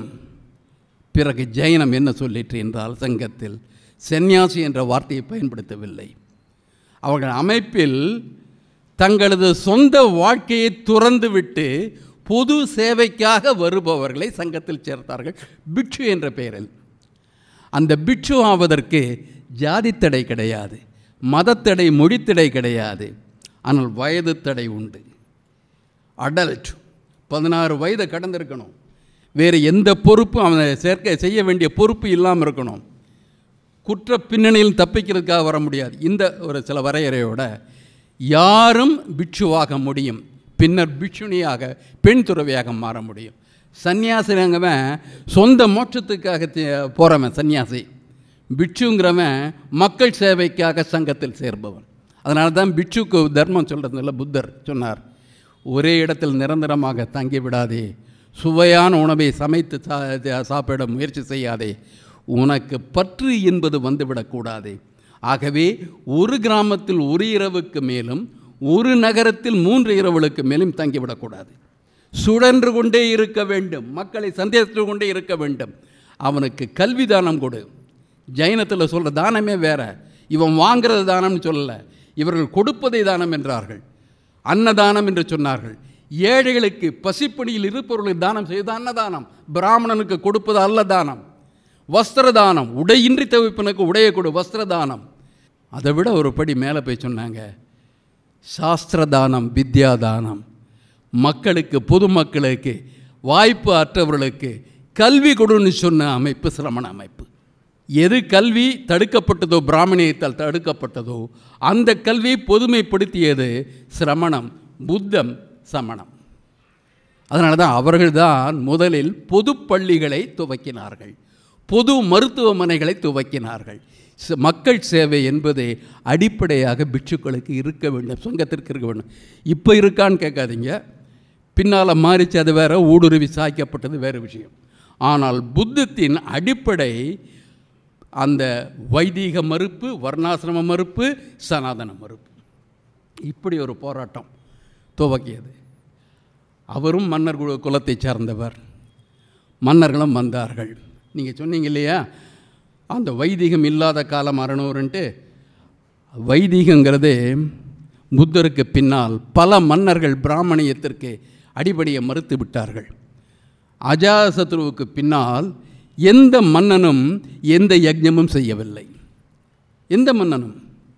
பிறகு ஜெயினம் என்ன சொல்லிற்று என்றால் சங்கத்தில் சந்நியாசி என்ற வார்த்தையை பயன்படுத்தவில்லை அவர்கள் அமைப்பில் தங்களது சொந்த வாழ்க்கையை துறந்துவிட்டு பொது சேவைக்காக வருபவர்களை சங்கத்தில் சேர்த்தார்கள் பிட்சு என்ற பெயரில் அந்த பிட்சு ஆவதற்கு ஜாதி தடை கிடையாது மதத்தடை மொழித்தடை கிடையாது ஆனால் வயது தடை உண்டு அடல்ட் பதினாறு வயதை கடந்திருக்கணும் வேறு எந்த பொறுப்பும் அவனை சேர்க்க செய்ய வேண்டிய பொறுப்பு இல்லாமல் இருக்கணும் குற்ற பின்னணியில் தப்பிக்கிறதுக்காக வர முடியாது இந்த ஒரு சில வரையறையோட யாரும் பிட்சுவாக முடியும் பின்னர் பிட்சுனியாக பெண் துறவியாக மாற முடியும் சன்னியாசிங்கிறவன் சொந்த மோட்சத்துக்காக போகிறவன் சன்னியாசி பிட்சுங்கிறவன் மக்கள் சேவைக்காக சங்கத்தில் சேர்பவன் அதனால தான் பிட்சுக்கு தர்மம் சொல்கிறதுல புத்தர் சொன்னார் ஒரே இடத்தில் நிரந்தரமாக தங்கி விடாதே சுவையான உணவை சமைத்து சா சாப்பிட முயற்சி செய்யாதே உனக்கு பற்று என்பது வந்துவிடக்கூடாது ஆகவே ஒரு கிராமத்தில் ஒரு இரவுக்கு மேலும் ஒரு நகரத்தில் மூன்று இரவுகளுக்கு மேலும் தங்கிவிடக்கூடாது சுழன்று கொண்டே இருக்க வேண்டும் மக்களை சந்தேகத்து கொண்டே இருக்க வேண்டும் அவனுக்கு கல்வி தானம் கொடு ஜைனத்தில் சொல்கிற தானமே வேற இவன் வாங்கிறது தானம்னு சொல்லலை இவர்கள் கொடுப்பதை தானம் என்றார்கள் அன்னதானம் என்று சொன்னார்கள் ஏழைகளுக்கு பசிப்பணியில் இருப்பவர்களுக்கு தானம் செய்வது அன்னதானம் பிராமணனுக்கு கொடுப்பது அல்ல தானம் வஸ்திரதானம் உடையின்றி தவிப்பனுக்கு உடைய கொடு வஸ்திரதானம் அதை விட ஒரு படி மேலே போய் சொன்னாங்க சாஸ்திரதானம் வித்யாதானம் மக்களுக்கு பொதுமக்களுக்கு வாய்ப்பு அற்றவர்களுக்கு கல்வி கொடுன்னு சொன்ன அமைப்பு சிரமண அமைப்பு எது கல்வி தடுக்கப்பட்டதோ பிராமணியத்தால் தடுக்கப்பட்டதோ அந்த கல்வியை பொதுமைப்படுத்தியது சிரமணம் புத்தம் சமணம் அதனால தான் அவர்கள்தான் முதலில் பொது பள்ளிகளை துவக்கினார்கள் பொது மருத்துவமனைகளை துவக்கினார்கள் ச- மக்கள் சேவை என்பது அடிப்படையாக பிட்சுக்களுக்கு இருக்க வேண்டும் சொங்கத்திற்கு இருக்க வேண்டும் இப்போ இருக்கான்னு கேட்காதீங்க பின்னால் மாறிச்சு அது வேற ஊடுருவி சாய்க்கப்பட்டது வேறு விஷயம் ஆனால் புத்தத்தின் அடிப்படை அந்த வைதீக மறுப்பு வர்ணாசிரம மறுப்பு சனாதன மறுப்பு இப்படி ஒரு போராட்டம் துவக்கியது அவரும் மன்னர் குல- குலத்தைச் சார்ந்தவர் மன்னர்களும் வந்தார்கள் நீங்கள் சொன்னீங்க இல்லையா அந்த வைதிகம் இல்லாத காலம் அறநூறுன்ட்டு வைதிகங்கிறது புத்தருக்கு பின்னால் பல மன்னர்கள் பிராமணியத்திற்கு அடிபடியை மறுத்து விட்டார்கள் அஜாசத்ருவுக்கு பின்னால் எந்த மன்னனும் எந்த யஜ்ஞமும் செய்யவில்லை எந்த மன்னனும்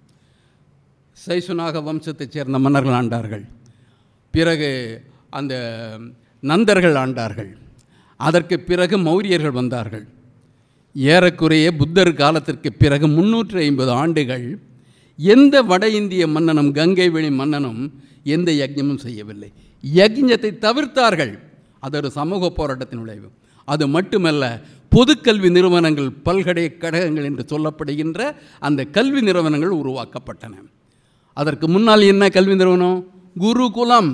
சைசுனாக வம்சத்தைச் சேர்ந்த மன்னர்கள் ஆண்டார்கள் பிறகு அந்த நந்தர்கள் ஆண்டார்கள் அதற்கு பிறகு மௌரியர்கள் வந்தார்கள் ஏறக்குறைய புத்தர் காலத்திற்கு பிறகு முன்னூற்றி ஐம்பது ஆண்டுகள் எந்த வட இந்திய மன்னனும் கங்கை வெளி மன்னனும் எந்த யஜ்ஞமும் செய்யவில்லை யஜ்ஞத்தை தவிர்த்தார்கள் அது ஒரு சமூக போராட்டத்தின் விளைவு அது மட்டுமல்ல பொதுக்கல்வி நிறுவனங்கள் பல்கலைக்கழகங்கள் என்று சொல்லப்படுகின்ற அந்த கல்வி நிறுவனங்கள் உருவாக்கப்பட்டன அதற்கு முன்னால் என்ன கல்வி நிறுவனம் குருகுலம்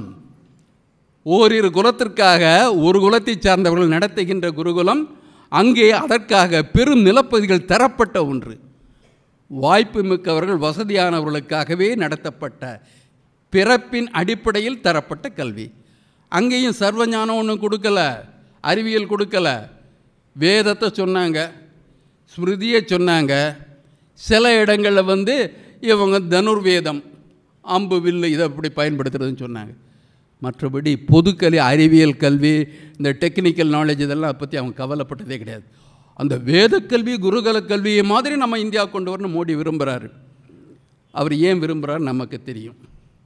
ஓரிரு குலத்திற்காக ஒரு குலத்தைச் சார்ந்தவர்கள் நடத்துகின்ற குருகுலம் அங்கே அதற்காக பெரும் நிலப்பகுதிகள் தரப்பட்ட ஒன்று வாய்ப்பு மிக்கவர்கள் வசதியானவர்களுக்காகவே நடத்தப்பட்ட பிறப்பின் அடிப்படையில் தரப்பட்ட கல்வி அங்கேயும் சர்வஞானம் ஒன்றும் கொடுக்கல அறிவியல் கொடுக்கல வேதத்தை சொன்னாங்க ஸ்மிருதியை சொன்னாங்க சில இடங்களில் வந்து இவங்க தனுர்வேதம் அம்பு வில்லு இதை அப்படி பயன்படுத்துறதுன்னு சொன்னாங்க மற்றபடி பொதுக்கல்வி அறிவியல் கல்வி இந்த டெக்னிக்கல் நாலேஜ் இதெல்லாம் அதை பற்றி அவங்க கவலைப்பட்டதே கிடையாது அந்த வேதக்கல்வி குருகுல கல்வியை மாதிரி நம்ம இந்தியா கொண்டு வரணும் மோடி விரும்புகிறாரு அவர் ஏன் விரும்புகிறார் நமக்கு தெரியும்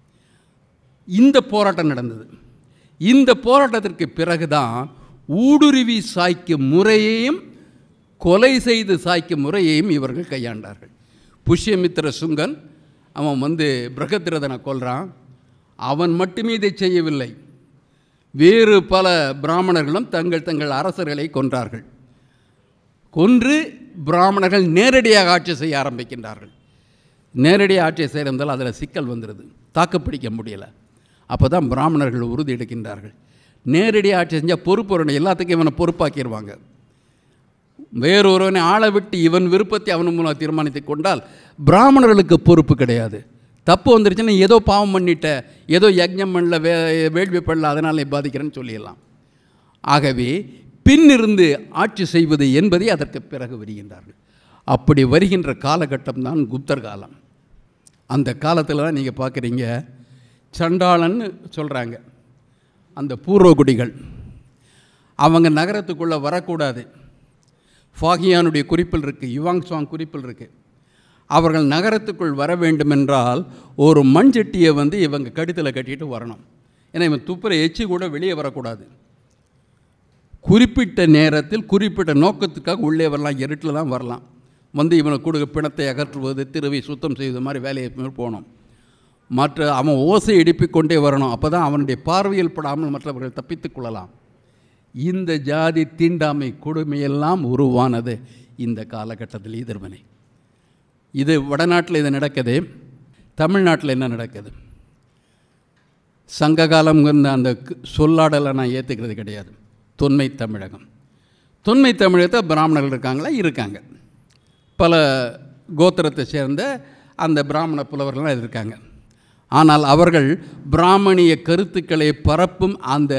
இந்த போராட்டம் நடந்தது இந்த போராட்டத்திற்கு பிறகுதான் ஊடுருவி சாய்க்கும் முறையையும் கொலை செய்து சாய்க்கும் முறையையும் இவர்கள் கையாண்டார்கள் புஷ்யமித்திர சுங்கன் அவன் வந்து பிரகத்ரதனை கொல்றான் அவன் மட்டுமே இதை செய்யவில்லை வேறு பல பிராமணர்களும் தங்கள் தங்கள் அரசர்களை கொன்றார்கள் கொன்று பிராமணர்கள் நேரடியாக ஆட்சி செய்ய ஆரம்பிக்கின்றார்கள் நேரடியாக ஆட்சி செய்திருந்தால் அதில் சிக்கல் வந்துடுது தாக்குப்பிடிக்க முடியலை அப்போ தான் பிராமணர்கள் உறுதி எடுக்கின்றார்கள் நேரடி ஆட்சி செஞ்சால் பொறுப்பு எல்லாத்துக்கும் இவனை பொறுப்பாக்கிடுவாங்க வேறொருவனை ஆளை விட்டு இவன் விருப்பத்தை அவன் மூலம் தீர்மானித்து கொண்டால் பிராமணர்களுக்கு பொறுப்பு கிடையாது தப்பு வந்துருச்சுன்னா ஏதோ பாவம் பண்ணிட்ட ஏதோ யஜ்ஞம் பண்ணல வே வேள்வி பண்ணல அதனால் பாதிக்கிறேன்னு சொல்லிடலாம் ஆகவே பின்னிருந்து ஆட்சி செய்வது என்பதை அதற்கு பிறகு வருகின்றார்கள் அப்படி வருகின்ற காலகட்டம் தான் குப்தர் காலம் அந்த காலத்தில் தான் நீங்கள் பார்க்குறீங்க சண்டாளன்னு சொல்கிறாங்க அந்த பூர்வகுடிகள் அவங்க நகரத்துக்குள்ளே வரக்கூடாது ஃபாகியானுடைய குறிப்பில் இருக்குது யுவாங் சுவாங் குறிப்பில் இருக்குது அவர்கள் நகரத்துக்குள் வர வேண்டுமென்றால் ஒரு மண் சட்டியை வந்து இவங்க கழுத்தில் கட்டிட்டு வரணும் ஏன்னா இவன் துப்புற எச்சி கூட வெளியே வரக்கூடாது குறிப்பிட்ட நேரத்தில் குறிப்பிட்ட நோக்கத்துக்காக உள்ளே வரலாம் இருட்டில் தான் வரலாம் வந்து இவனை கொடுக்க பிணத்தை அகற்றுவது திருவை சுத்தம் செய்வது மாதிரி வேலையை போகணும் மற்ற அவன் ஓசை எழுப்பிக் கொண்டே வரணும் அப்போ தான் அவனுடைய பார்வையில் படாமல் மற்றவர்கள் தப்பித்துக் கொள்ளலாம் இந்த ஜாதி தீண்டாமை கொடுமையெல்லாம் உருவானது இந்த காலகட்டத்தில் எதிர்வினை இது வடநாட்டில் இது நடக்குது தமிழ்நாட்டில் என்ன நடக்குது சங்ககாலம்ங்கிற அந்த கு- சொல்லாடலை நான் ஏற்றுக்கிறது கிடையாது தொன்மை தமிழகம் தொன்மை தமிழகத்தை பிராமணர்கள் இருக்காங்களா இருக்காங்க பல கோத்திரத்தை சேர்ந்த அந்த பிராமண புலவர்கள்லாம் இருக்காங்க ஆனால் அவர்கள் பிராமணிய கருத்துக்களை பரப்பும் அந்த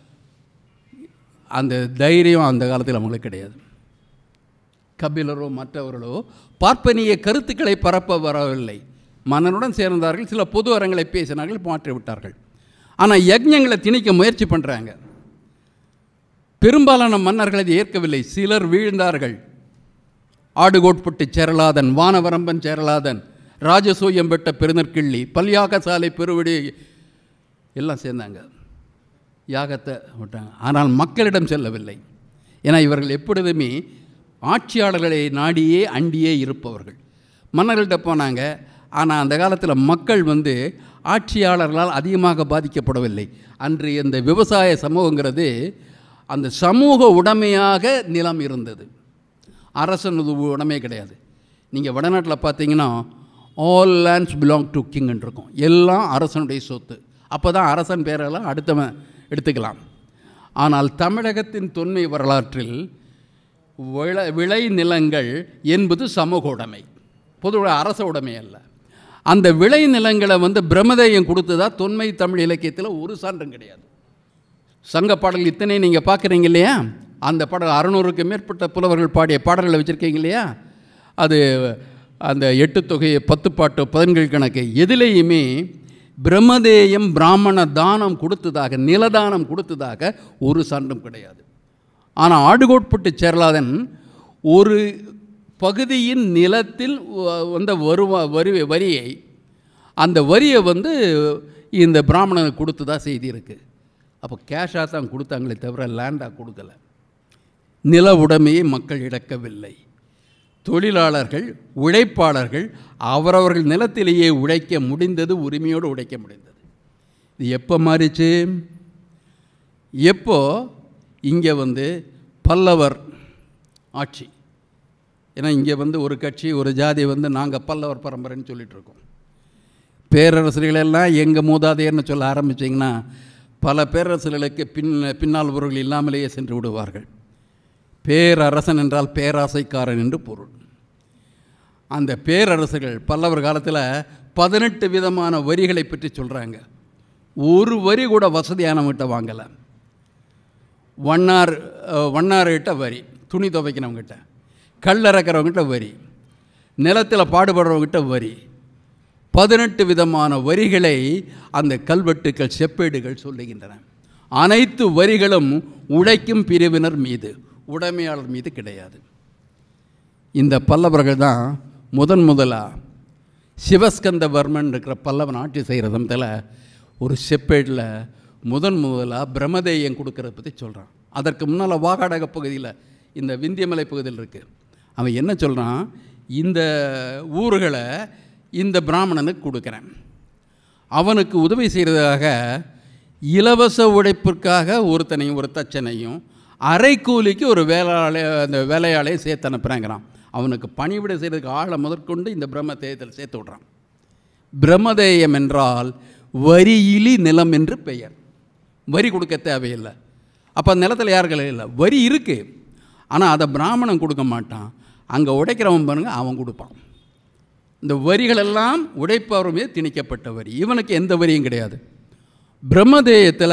அந்த தைரியம் அந்த காலத்தில் அவங்களுக்கு கிடையாது கபிலரோ மற்றவர்களோ பார்ப்பனிய கருத்துக்களை பரப்ப வரவில்லை மன்னனுடன் சேர்ந்தார்கள் சில பொது அரங்களை பேசினார்கள் மாற்றி விட்டார்கள் ஆனால் யஜ்ஞங்களை திணிக்க முயற்சி பண்ணுறாங்க பெரும்பாலான மன்னர்கள் அதை ஏற்கவில்லை சிலர் வீழ்ந்தார்கள் ஆடுகோட்பட்டு சேரலாதன் வானவரம்பன் சேரலாதன் ராஜசூயம் பெற்ற பெருநற்கிள்ளி பல்யாக சாலை பெருவடி எல்லாம் சேர்ந்தாங்க யாகத்தை விட்டாங்க ஆனால் மக்களிடம் செல்லவில்லை ஏன்னா இவர்கள் எப்பொழுதுமே ஆட்சியாளர்களை நாடியே அண்டியே இருப்பவர்கள் மன்னர்கள்ட்ட போனாங்க ஆனால் அந்த காலத்தில் மக்கள் வந்து ஆட்சியாளர்களால் அதிகமாக பாதிக்கப்படவில்லை அன்று இந்த விவசாய சமூகங்கிறது அந்த சமூக உடைமையாக நிலம் இருந்தது அரசனது உடைமை கிடையாது நீங்கள் வடநாட்டில் பார்த்தீங்கன்னா ஆல் லேண்ட்ஸ் பிலாங் டு கிங்னு இருக்கும் எல்லாம் அரசனுடைய சொத்து அப்போ தான் அரசன் பேரெல்லாம் அடுத்தவன் எடுத்துக்கலாம் ஆனால் தமிழகத்தின் தொன்மை வரலாற்றில் விளை விளை நிலங்கள் என்பது சமூக உடைமை பொது அரச உடைமை அல்ல அந்த விளை நிலங்களை வந்து பிரம்மதேயம் கொடுத்ததா தொன்மை தமிழ் இலக்கியத்தில் ஒரு சான்றும் கிடையாது சங்க பாடல் இத்தனை நீங்கள் பார்க்குறீங்க இல்லையா அந்த பாடல் அறநூறுக்கு மேற்பட்ட புலவர்கள் பாடிய பாடல்களை வச்சுருக்கீங்க இல்லையா அது அந்த எட்டு தொகை பத்து பாட்டு பதின்கள் கணக்கு எதிலேயுமே பிரம்மதேயம் பிராமண தானம் கொடுத்ததாக நிலதானம் கொடுத்ததாக ஒரு சான்றும் கிடையாது ஆனால் ஆடுகோட்பட்டு சேரலாதன் ஒரு பகுதியின் நிலத்தில் வ- வந்த வருவா வரி வரியை அந்த வரியை வந்து இந்த பிராமணனுக்கு கொடுத்ததா செய்தி இருக்குது அப்போ கேஷாக தான் கொடுத்தாங்களே தவிர லேண்டாக கொடுக்கல நில உடைமையை மக்கள் இழக்கவில்லை தொழிலாளர்கள் உழைப்பாளர்கள் அவரவர்கள் நிலத்திலேயே உழைக்க முடிந்தது உரிமையோடு உழைக்க முடிந்தது இது எப்போ மாறிச்சு எப்போ இங்கே வந்து பல்லவர் ஆட்சி ஏன்னா இங்கே வந்து ஒரு கட்சி ஒரு ஜாதி வந்து நாங்கள் பல்லவர் பரம்பரைன்னு சொல்லிட்டு இருக்கோம் பேரரசுகளெல்லாம் எங்கள் மூதாதையர்னு சொல்ல ஆரம்பிச்சிங்கன்னா பல பேரரசுகளுக்கு பின் பின்னால் பொருள் இல்லாமலேயே சென்று விடுவார்கள் பேரரசன் என்றால் பேராசைக்காரன் என்று பொருள் அந்த பேரரசுகள் பல்லவர் காலத்தில் பதினெட்டு விதமான வரிகளை பற்றி சொல்கிறாங்க ஒரு வரி கூட வசதியானவங்கிட்ட வாங்கலை வண்ணார் அஹ், வண்ணார்கிட்ட வரி துணி துவைக்கிறவங்ககிட்ட கல் இறக்கிறவங்ககிட்ட வரி நிலத்தில் பாடுபடுறவங்ககிட்ட வரி பதினெட்டு விதமான வரிகளை அந்த கல்வெட்டுக்கள் செப்பேடுகள் சொல்லுகின்றன அனைத்து வரிகளும் உழைக்கும் பிரிவினர் மீது உடைமையாளர் மீது கிடையாது இந்த பல்லவர்கள் தான் முதன் முதலாக சிவஸ்கந்தவர்மன் இருக்கிற பல்லவன் ஆட்சி செய்கிறதுல ஒரு செப்பேடில் முதன் முதலாக பிரம்மதேயம் கொடுக்கறத பற்றி சொல்கிறான் அதற்கு முன்னால் வாகாடக பகுதியில் இந்த விந்தியமலை பகுதியில் இருக்குது அவன் என்ன சொல்கிறான் இந்த ஊர்களை இந்த பிராமணனுக்கு கொடுக்குறேன் அவனுக்கு உதவி செய்கிறதாக இலவச உழைப்பிற்காக ஒருத்தனையும் ஒரு தச்சனையும் அரைக்கூலிக்கு ஒரு வேலையாளை அந்த வேலையாளையும் சேர்த்து அனுப்புகிறாங்கிறான் அவனுக்கு பணிவிடை செய்கிறதுக்கு ஆளை முதற்கொண்டு இந்த பிரம்மதேயத்தில் சேர்த்து விட்றான் பிரம்மதேயம் என்றால் வரியிலி நிலம் என்று பெயர் வரி கொடுக்க தேவையில்லை அப்போ நிலத்தில் யார்கள் இல்லை வரி இருக்குது ஆனால் அதை பிராமணன் கொடுக்க மாட்டான் அங்கே உடைக்கிறவன் பாருங்க அவன் கொடுப்பான் இந்த வரிகளெல்லாம் உடைப்பவர் மீது திணிக்கப்பட்ட வரி இவனுக்கு எந்த வரியும் கிடையாது பிரம்மதேயத்தில்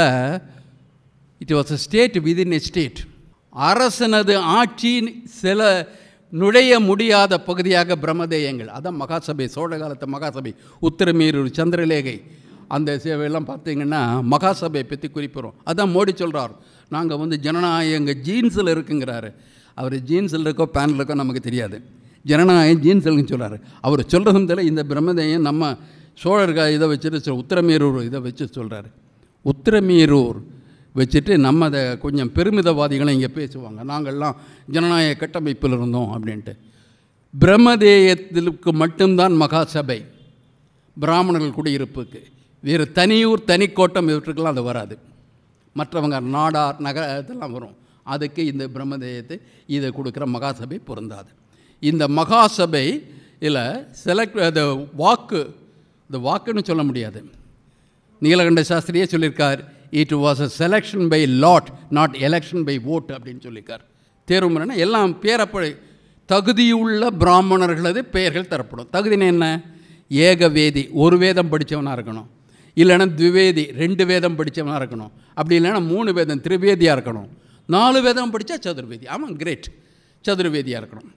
it was a state within a state அரசனது ஆட்சி சில நுழைய முடியாத பகுதியாக பிரம்மதேயங்கள் அதான் மகாசபை சோழ காலத்து மகாசபை உத்திரமேரூர் சந்திரலேகை அந்த சேவையெல்லாம் பார்த்தீங்கன்னா மகாசபை பற்றி குறிப்பிடும் அதான் மோடி சொல்கிறார் நாங்கள் வந்து ஜனநாயகம் எங்கள் ஜீன்ஸில் இருக்குங்கிறாரு அவர் ஜீன்ஸில் இருக்கோ பேனில் இருக்கோ நமக்கு தெரியாது ஜனநாயகம் ஜீன்ஸில்னு சொல்கிறாரு அவர் சொல்கிறதும் தெரியல இந்த பிரம்மதேயம் நம்ம சோழர்கள் இதை வச்சுட்டு சொல் உத்திரமேரூர் இதை வச்சு சொல்கிறாரு உத்திரமேரூர் வச்சுட்டு நம்ம அதை கொஞ்சம் பெருமிதவாதிகளை இங்கே பேசுவாங்க நாங்கள்லாம் ஜனநாயக கட்டமைப்பில் இருந்தோம் அப்படின்ட்டு பிரம்மதேயத்திற்கு மட்டும்தான் மகாசபை பிராமணர்கள் குடியிருப்புக்கு வேறு தனியூர் தனிக்கோட்டம் இவற்றுக்கெல்லாம் அது வராது மற்றவங்க நாடார் நகர இதெல்லாம் வரும் அதுக்கு இந்த பிரம்மதேயத்தை இதை கொடுக்குற மகாசபை பொருந்தாது இந்த மகாசபை இதில் செலக்ட் அந்த வாக்கு இந்த வாக்குன்னு சொல்ல முடியாது நீலகண்ட சாஸ்திரியே சொல்லியிருக்கார் it was a selection by lot not election by vote அப்படின்னு சொல்லியிருக்கார் தேர்வு முறைனா எல்லாம் பேரப்படி தகுதியுள்ள பிராமணர்களது பெயர்கள் தரப்படும் தகுதினா என்ன ஏக வேதி ஒரு வேதம் படித்தவனாக இருக்கணும் இல்லைன்னா துவேதி ரெண்டு வேதம் படித்தவனாக இருக்கணும் அப்படி இல்லைன்னா மூணு வேதம் திரிவேதியாக இருக்கணும் நாலு வேதம் படித்தா சதுர்வேதி ஆமாம் கிரேட் சதுர்வேதியாக இருக்கணும்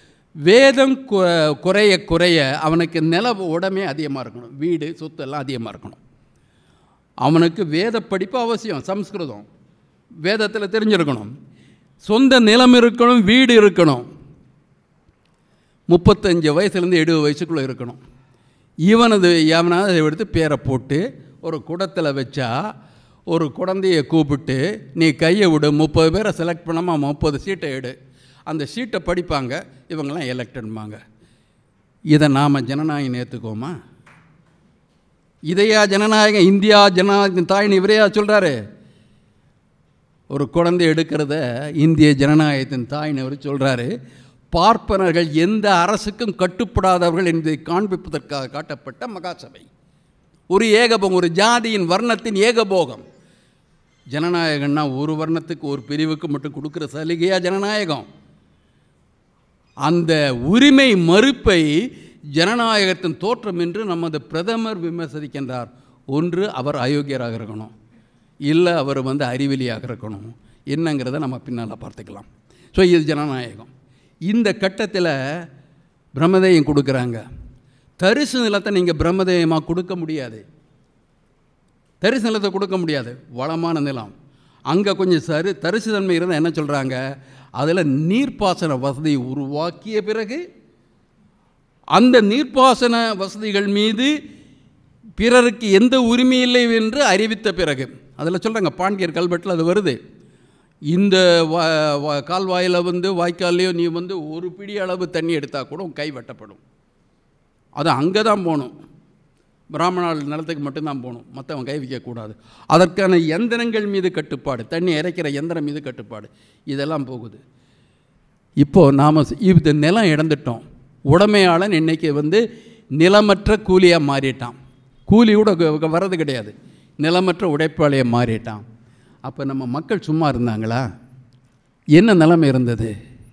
வேதம் கு- குறைய குறைய அவனுக்கு நில உடமே அதிகமாக இருக்கணும் வீடு சொத்து எல்லாம் அதிகமாக இருக்கணும் அவனுக்கு வேத படிப்பு அவசியம் சம்ஸ்கிருதம் வேதத்தில் தெரிஞ்சிருக்கணும் சொந்த நிலம் இருக்கணும் வீடு இருக்கணும் முப்பத்தஞ்சு வயசுலேருந்து எழுபது வயசுக்குள்ளே இருக்கணும் இவனது எவனாவது அதை எடுத்து பேரை போட்டு ஒரு குடத்தில் வச்சா ஒரு குழந்தைய கூப்பிட்டு நீ கையை விடு முப்பது பேரை செலக்ட் பண்ணாமல் முப்பது சீட்டை எடு அந்த ஷீட்டை படிப்பாங்க இவங்கெல்லாம் எலெக்டன்பாங்க இதை நாம் ஜனநாயகம் ஏற்றுக்கோமா இதையா ஜனநாயகம் இந்தியா ஜனநாயகம் தாயின்னு இவரையா சொல்கிறாரு ஒரு குழந்தை எடுக்கிறத இந்திய ஜனநாயகத்தின் தாயின்னு அவர் சொல்கிறாரு பார்ப்பனர்கள் எந்த அரசுக்கும் கட்டுப்படாதவர்கள் என்பதை காண்பிப்பதற்காக காட்டப்பட்ட மகாசபை ஒரு ஏகபோகம் ஒரு ஜாதியின் வர்ணத்தின் ஏகபோகம் ஜனநாயகம்னா ஒரு வர்ணத்துக்கு ஒரு பிரிவுக்கு மட்டும் கொடுக்குற சலுகையா ஜனநாயகம் அந்த உரிமை மறுப்பை ஜனநாயகத்தின் தோற்றம் என்று நமது பிரதமர் விமர்சிக்கின்றார் ஒன்று அவர் அயோக்கியராக இருக்கணும் இல்லை அவர் வந்து அறிவிலியாக இருக்கணும் என்னங்கிறத நம்ம பின்னால் பார்த்துக்கலாம் ஸோ இது ஜனநாயகம் இந்த கட்டத்தில் பிரம்மதேயம் கொடுக்குறாங்க தரிசு நிலத்தை நீங்கள் பிரம்மதேயமாக கொடுக்க முடியாது தரிசு நிலத்தை கொடுக்க முடியாது வளமான நிலம் அங்கே கொஞ்சம் சரு தரிசு தன்மை இருந்தால் என்ன சொல்கிறாங்க அதில் நீர்ப்பாசன வசதி உருவாக்கிய பிறகு அந்த நீர்ப்பாசன வசதிகள் மீது பிறருக்கு எந்த உரிமை இல்லை என்று அறிவித்த பிறகு அதில் சொல்கிறாங்க பாண்டியர் கல்வெட்டில் அது வருது இந்த வா வா- கால்வாயில் வந்து வாய்க்கால்லையோ நீ வந்து ஒரு பிடி அளவு தண்ணி எடுத்தால் கூட உன் கை வெட்டப்படும் அது அங்கே தான் போகணும் பிராமணால் நிலத்துக்கு மட்டும்தான் போகணும் மற்றவன் கை வைக்கக்கூடாது அதற்கான எந்திரங்கள் மீது கட்டுப்பாடு தண்ணி இறைக்கிற எந்திரம் மீது கட்டுப்பாடு இதெல்லாம் போகுது இப்போது நாம் இது நிலம் இழந்துட்டோம் உடைமையாளன் இன்னைக்கு வந்து நிலமற்ற கூலியாக மாறிட்டான் கூலி கூட க- வர்றது கிடையாது நிலமற்ற உடைப்பாளியாக மாறிட்டான் அப்போ நம்ம மக்கள் சும்மா இருந்தாங்களா என்ன நிலைமை இருந்தது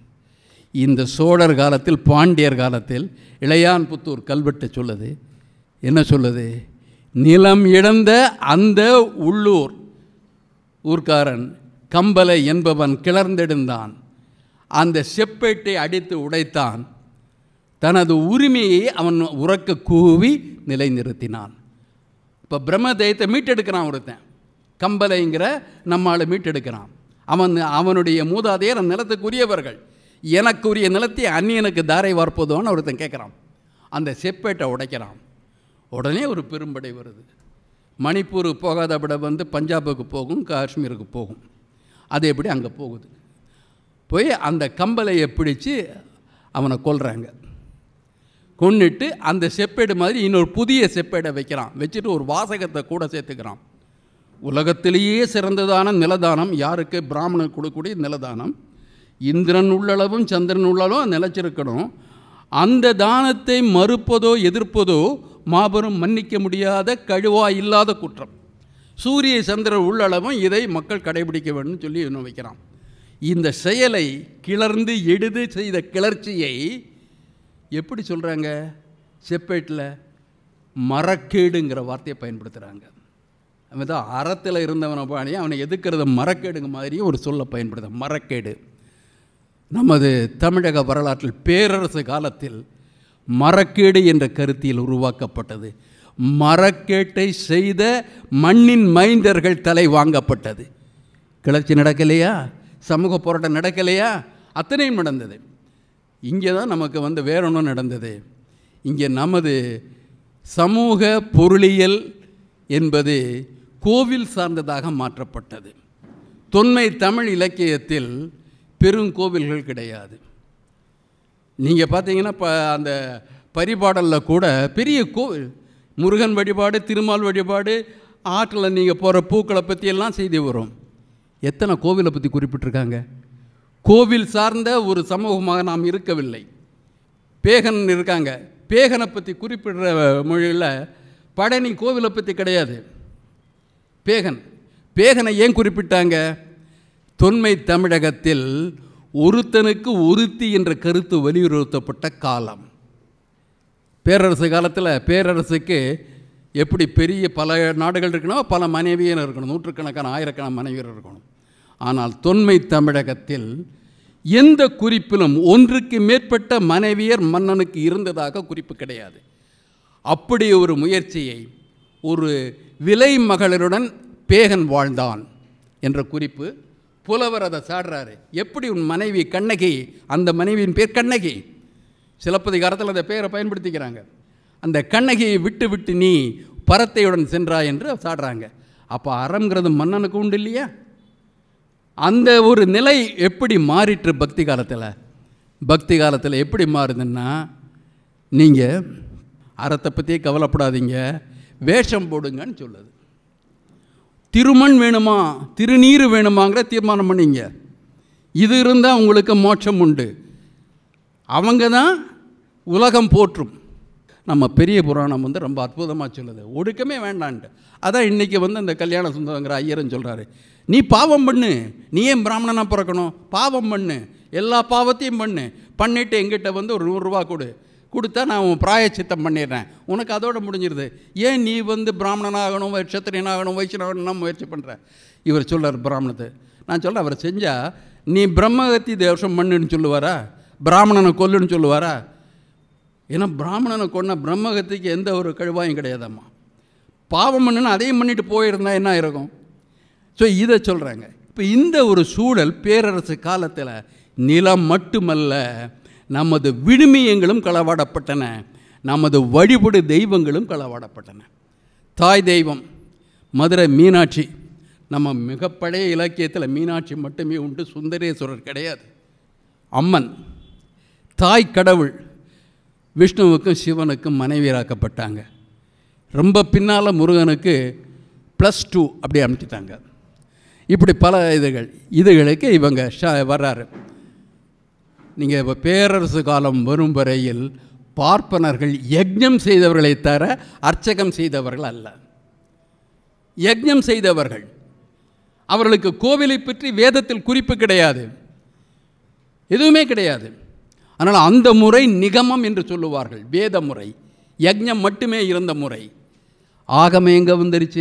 இந்த சோழர் காலத்தில் பாண்டியர் காலத்தில் இளையான்புத்தூர் கல்வெட்டு சொல்லுது என்ன சொல்லுது நிலம் இழந்த அந்த உள்ளூர் ஊர்க்காரன் கம்பலை என்பவன் கிளர்ந்தெடுந்தான் அந்த செப்பேட்டை அடித்து உடைத்தான் தனது உரிமையை அவன் உறக்க கூவி நிலைநிறுத்தினான் இப்போ பிரம்மதேயத்தை மீட்டெடுக்கிறான் ஒருத்தன் கம்பலைங்கிற நம்மால் மீட்டெடுக்கிறான் அவன் அவனுடைய மூதாதையர் அந்த நிலத்துக்குரியவர்கள் எனக்குரிய நிலத்தை அந்நியனுக்கு தாரை வார்ப்பதோன்னு ஒருத்தன் கேட்குறான் அந்த செப்பேட்டை உடைக்கிறான் உடனே ஒரு பெரும்படை வருது மணிப்பூர் போகாத விட வந்து பஞ்சாபுக்கு போகும் காஷ்மீருக்கு போகும் அது எப்படி அங்கே போகுது போய் அந்த கம்பலையை பிடிச்சு அவனை கொல்றாங்க கொன்னுட்டு அந்த செப்பேடு மாதிரி இன்னொரு புதிய செப்பேடை வைக்கிறான் வச்சுட்டு ஒரு வாசகத்தை கூட சேர்த்துக்கிறான் உலகத்திலேயே சிறந்ததான நிலதானம் யாருக்கு பிராமணர் கொடுக்கக்கூடிய நிலதானம் இந்திரன் உள்ளளவும் சந்திரன் உள்ளளவும் நிலச்சிருக்கணும் அந்த தானத்தை மறுப்பதோ எதிர்ப்பதோ மாபெரும் மன்னிக்க முடியாத கழுவா இல்லாத குற்றம் சூரிய சந்திரன் உள்ளளவும் இதை மக்கள் கடைபிடிக்க வேண்டும் சொல்லி இன்னும் வைக்கிறான் இந்த செயலை கிளர்ந்து எடுது செய்த கிளர்ச்சியை எப்படி சொல்கிறாங்க செப்பேட்டில் மரக்கேடுங்கிற வார்த்தையை பயன்படுத்துகிறாங்க அவன் தான் அறத்தில் இருந்தவனை பாணி அவனை எதுக்கிறது மரக்கேடுங்க மாதிரியும் ஒரு சொல்ல பயன்படுத்த மரக்கேடு நமது தமிழக வரலாற்றில் பேரரசு காலத்தில் மரக்கேடு என்ற கருத்தியல் உருவாக்கப்பட்டது மரக்கேட்டை செய்த மண்ணின் மைந்தர்கள் தலை வாங்கப்பட்டது கிளர்ச்சி நடக்கலையா சமூக போராட்டம் நடக்கலையா அத்தனையும் நடந்தது இங்கே தான் நமக்கு வந்து வேற ஒன்றும் நடந்தது இங்கே நமது சமூக பொருளியல் என்பது கோவில் சார்ந்ததாக மாற்றப்பட்டது தொன்மை தமிழ் இலக்கியத்தில் பெருங்கோவில்கள் கிடையாது நீங்கள் பார்த்தீங்கன்னா இப்போ அந்த பரிபாடலில் கூட பெரிய கோவில் முருகன் வழிபாடு திருமால் வழிபாடு ஆற்றில் நீங்கள் போகிற பூக்களை பற்றி எல்லாம் செய்தி வரும் எத்தனை கோவிலை பற்றி குறிப்பிட்டிருக்காங்க கோவில் சார்ந்த ஒரு சமூகமாக நாம் இருக்கவில்லை பேகன் இருக்காங்க பேகனை பற்றி குறிப்பிடுற மொழியில் பழனி கோவிலை பற்றி கிடையாது பேகன் பேகனை ஏன் குறிப்பிட்டாங்க தொன்மை தமிழகத்தில் ஒருத்தனுக்கு ஒருத்தி என்ற கருத்து வலியுறுத்தப்பட்ட காலம் பேரரசு காலத்தில் பேரரசுக்கு எப்படி பெரிய பல நாடுகள் இருக்கணும் பல மனைவியர் இருக்கணும் நூற்றுக்கணக்கான ஆயிரக்கணக்கான மனைவியர் இருக்கணும் ஆனால் தொன்மை தமிழகத்தில் எந்த குறிப்பிலும் ஒன்றுக்கு மேற்பட்ட மனைவியர் மன்னனுக்கு இருந்ததாக குறிப்பு கிடையாது அப்படி ஒரு முயற்சியை ஒரு விலை மகளிருடன் பேகன் வாழ்ந்தான் என்ற குறிப்பு புலவர் அதை சாடுறாரு எப்படி உன் மனைவி கண்ணகி அந்த மனைவியின் பேர் கண்ணகி சிலப்பதிகாரத்தில் அந்த பேரை பயன்படுத்திக்கிறாங்க அந்த கண்ணகியை விட்டு விட்டு நீ பரத்தையுடன் சென்றாய் என்று சாடுறாங்க அப்போ அறம்ங்கிறது மன்னனுக்கு உண்டு இல்லையா அந்த ஒரு நிலை எப்படி மாறிற்று பக்தி காலத்தில் பக்தி காலத்தில் எப்படி மாறுதுன்னா நீங்கள் அறத்தை பற்றியே கவலைப்படாதீங்க வேஷம் போடுங்கன்னு சொல்லுது திருமண் வேணுமா திருநீர் வேணுமாங்கிற தீர்மானம் பண்ணிங்க இது இருந்தால் உங்களுக்கு மோட்சம் உண்டு அவங்க தான் உலகம் போற்றும் நம்ம பெரிய புராணம் வந்து ரொம்ப அற்புதமாக சொல்லுது ஒடுக்கமே வேண்டான்ட்டு அதான் இன்றைக்கி வந்து இந்த கல்யாண சுந்தரங்கிற ஐயரன் சொல்கிறாரு நீ பாவம் பண்ணு நீ ஏன் பிராமணனாக பிறக்கணும் பாவம் பண்ணு எல்லா பாவத்தையும் பண்ணு பண்ணிவிட்டு எங்கிட்ட வந்து ஒரு நூறுரூவா கொடு கொடுத்தா நான் உன் பிராயச்சித்தம் பண்ணிடுறேன் உனக்கு அதோட முடிஞ்சிருது ஏன் நீ வந்து பிராமணனாகணும் க்ஷத்திரியனாகணும் வைஷ்ணவனாக முயற்சி பண்ணுற இவர் சொல்கிறார் பிராமணத்தை நான் சொல்ல அவர் செஞ்சால் நீ பிரம்மகத்தி தேவசம் பண்ணுன்னு சொல்லுவாரா பிராமணனை கொல்லுன்னு சொல்லுவாரா ஏன்னா பிராமணனை கொன்ன பிரம்மகத்திக்கு எந்த ஒரு கழுவாயும் கிடையாதாம்மா பாவம் பண்ணுன்னு அதையும் பண்ணிட்டு போயிருந்தா என்ன இருக்கும் ஸோ இதை சொல்கிறாங்க இப்போ இந்த ஒரு சூழல் பேரரசு காலத்தில் நிலம் மட்டுமல்ல நமது விழுமியங்களும் களவாடப்பட்டன நமது வழிபடு தெய்வங்களும் களவாடப்பட்டன தாய் தெய்வம் மதுரை மீனாட்சி நம்ம மிக பழைய இலக்கியத்தில் மீனாட்சி மட்டுமே உண்டு சுந்தரேஸ்வரர் கிடையாது அம்மன் தாய் கடவுள் விஷ்ணுவுக்கும் சிவனுக்கும் மனைவியராக்கப்பட்டாங்க ரொம்ப பின்னால் முருகனுக்கு ப்ளஸ் டூ அப்படி அமைச்சிட்டாங்க இப்படி பல இதுகள் இதுகளுக்கு இவங்க ஷ வர்றாரு நீங்கள் இப்போ பேரரசு காலம் வரும் வரையில் பார்ப்பனர்கள் யஜ்ஞம் செய்தவர்களை தர அர்ச்சகம் செய்தவர்கள் அல்ல யஜ்ஞம் செய்தவர்கள் அவர்களுக்கு கோவிலை பற்றி வேதத்தில் குறிப்பு கிடையாது எதுவுமே கிடையாது அதனால் அந்த முறை நிகமம் என்று சொல்லுவார்கள் வேத முறை யஜ்ஞம் மட்டுமே இருந்த முறை ஆகமம் எங்கே வந்துருச்சு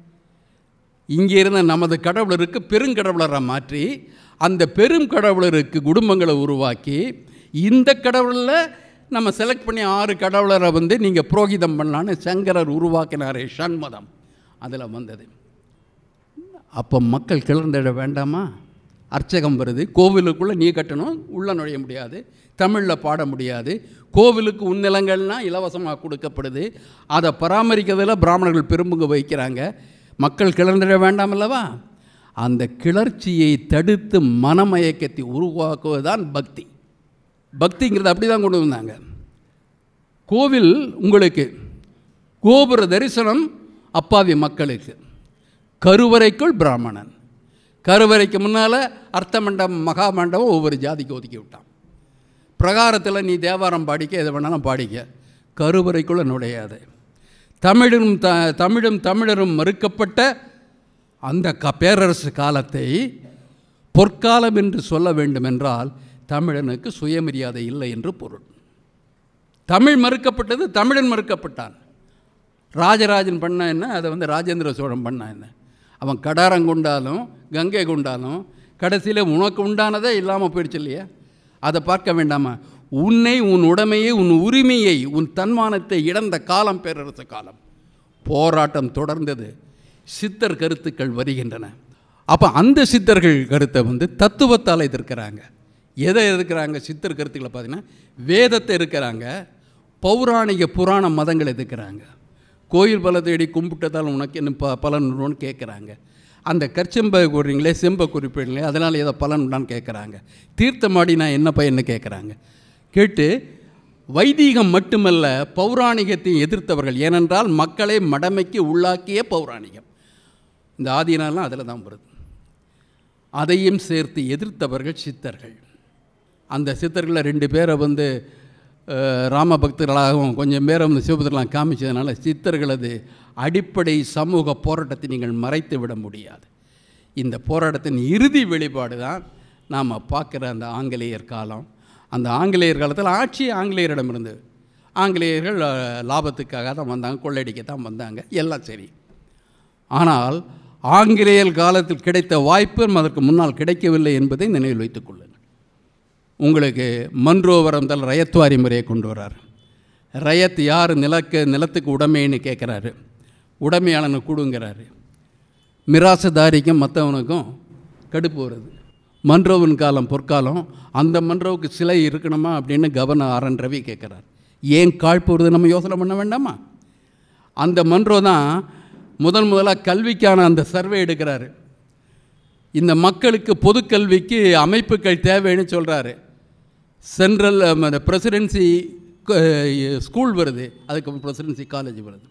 இங்கே இருந்த நமது கடவுளருக்கு பெருங்கடவுளரை மாற்றி அந்த பெரும் கடவுளருக்கு குடும்பங்களை உருவாக்கி இந்த கடவுளில் நம்ம செலக்ட் பண்ணி ஆறு கடவுளரை வந்து நீங்கள் புரோகிதம் பண்ணலான்னு சங்கரர் உருவாக்கினாரே சண்மதம் அதில் வந்தது அப்போ மக்கள் கிளர்ந்திட வேண்டாமா அர்ச்சகம் வருது கோவிலுக்குள்ளே நீ கட்டணும் உள்ளே நுழைய முடியாது தமிழில் பாட முடியாது கோவிலுக்கு உன்னிலங்கள்னால் இலவசமாக கொடுக்கப்படுது அதை பராமரிக்கிறதுல பிராமணர்கள் பெரும்புங்க வைக்கிறாங்க மக்கள் கிளர்ந்திட வேண்டாம் அல்லவா அந்த கிளர்ச்சியை தடுத்து மனமயக்கத்தை உருவாக்குவதுதான் பக்தி பக்திங்கிறது அப்படி தான் கொண்டு வந்தாங்க கோவில் உங்களுக்கு கோபுர தரிசனம் அப்பாவி மக்களுக்கு கருவறைக்குள் பிராமணன் கருவறைக்கு முன்னால் அர்த்த மண்டபம் மகா மண்டபம் ஒவ்வொரு ஜாதிக்கு ஒதுக்கி விட்டான் பிரகாரத்தில் நீ தேவாரம் பாடிக்க எதை வேணாலும் பாடிக்க கருவறைக்குள்ளே நுழையாது தமிழும் த தமிழும் தமிழரும் மறுக்கப்பட்ட அந்த க பேரரசு காலத்தை பொற்காலம் என்று சொல்ல வேண்டுமென்றால் தமிழனுக்கு சுயமரியாதை இல்லை என்று பொருள் தமிழ் மறுக்கப்பட்டது தமிழன் மறுக்கப்பட்டான் ராஜராஜன் பண்ண என்ன அதை வந்து ராஜேந்திர சோழன் பண்ண என்ன அவன் கடாரம் கொண்டாலும் கங்கை கொண்டாலும் கடைசியில் உனக்கு உண்டானதே இல்லாமல் போயிடுச்சு இல்லையா அதை பார்க்க வேண்டாமா உன்னை உன் உடைமையை உன் உரிமையை உன் தன்மானத்தை இழந்த காலம் பேரரசு காலம் போராட்டம் தொடர்ந்தது சித்தர் கருத்துக்கள் வருகின்றன அப்போ அந்த சித்தர்கள் கருத்தை வந்து தத்துவத்தால் எதிர்க்கிறாங்க எதை எதிர்க்கிறாங்க சித்தர் கருத்துக்களை பார்த்தீங்கன்னா வேதத்தை இருக்கிறாங்க பௌராணிக புராண மதங்களை எதிர்க்கிறாங்க கோயில் பல தேடி கும்பிட்டதால் உனக்கு என்ன ப பலன் உண்டுன்னு கேட்குறாங்க அந்த கற்செம்பை கூறுறீங்களே செம்பை குறிப்பிடுங்களே அதனால் ஏதோ பலன் உண்டான்னு கேட்குறாங்க தீர்த்தமாடி நான் என்ன பையன்னு கேட்குறாங்க கேட்டு வைதீகம் மட்டுமல்ல பௌராணிகத்தை எதிர்த்தவர்கள் ஏனென்றால் மக்களை மடமைக்கு உள்ளாக்கிய பௌராணிகம் இந்த ஆதீனெல்லாம் அதில் தான் வருது அதையும் சேர்த்து எதிர்த்தவர்கள் சித்தர்கள் அந்த சித்தர்களில் ரெண்டு பேரை வந்து அஹ், ராம பக்தர்களாகவும் கொஞ்சம் பேரை வந்து சிவபுத்திரலாம் காமிச்சதுனால சித்தர்களது அடிப்படை சமூக போராட்டத்தை நீங்கள் மறைத்து விட முடியாது இந்த போராட்டத்தின் இறுதி வெளிப்பாடு தான் நாம் பார்க்குற அந்த ஆங்கிலேயர் காலம் அந்த ஆங்கிலேயர் காலத்தில் ஆட்சி ஆங்கிலேயரிடம் இருந்தது ஆங்கிலேயர்கள் அஹ், லாபத்துக்காக தான் வந்தாங்க கொள்ளையடிக்க தான் வந்தாங்க எல்லாம் சரி ஆனால் ஆங்கிலேயர் காலத்தில் கிடைத்த வாய்ப்பு அதற்கு முன்னால் கிடைக்கவில்லை என்பதை நினைவில் வைத்துக் கொள்ளுங்கள் உங்களுக்கு மன்றோவரம் தல் ரயத்வாரி முறையை கொண்டு வர்றார் ரயத் யார் நிலக்கு நிலத்துக்கு உடைமைன்னு கேட்குறாரு உடைமையாளனை கொடுங்கிறாரு மிராசுதாரிக்கும் மற்றவனுக்கும் கடுப்பு வருது மன்றோவின் காலம் பொற்காலம் அந்த மன்றோவுக்கு சிலை இருக்கணுமா அப்படின்னு கவர்னர் ஆர் என் ரவி கேட்குறார் ஏன் காழ்ப்பு வருது நம்ம யோசனை பண்ண வேண்டாமா அந்த மன்றோ தான் முதன் முதலாக கல்விக்கான அந்த சர்வே எடுக்கிறாரு இந்த மக்களுக்கு பொது கல்விக்கு அமைப்புகள் தேவைன்னு சொல்கிறாரு சென்ட்ரல் அந்த பிரசிடென்சி ஸ்கூல் வருது அதுக்கு பிரசிடென்சி காலேஜ் வருது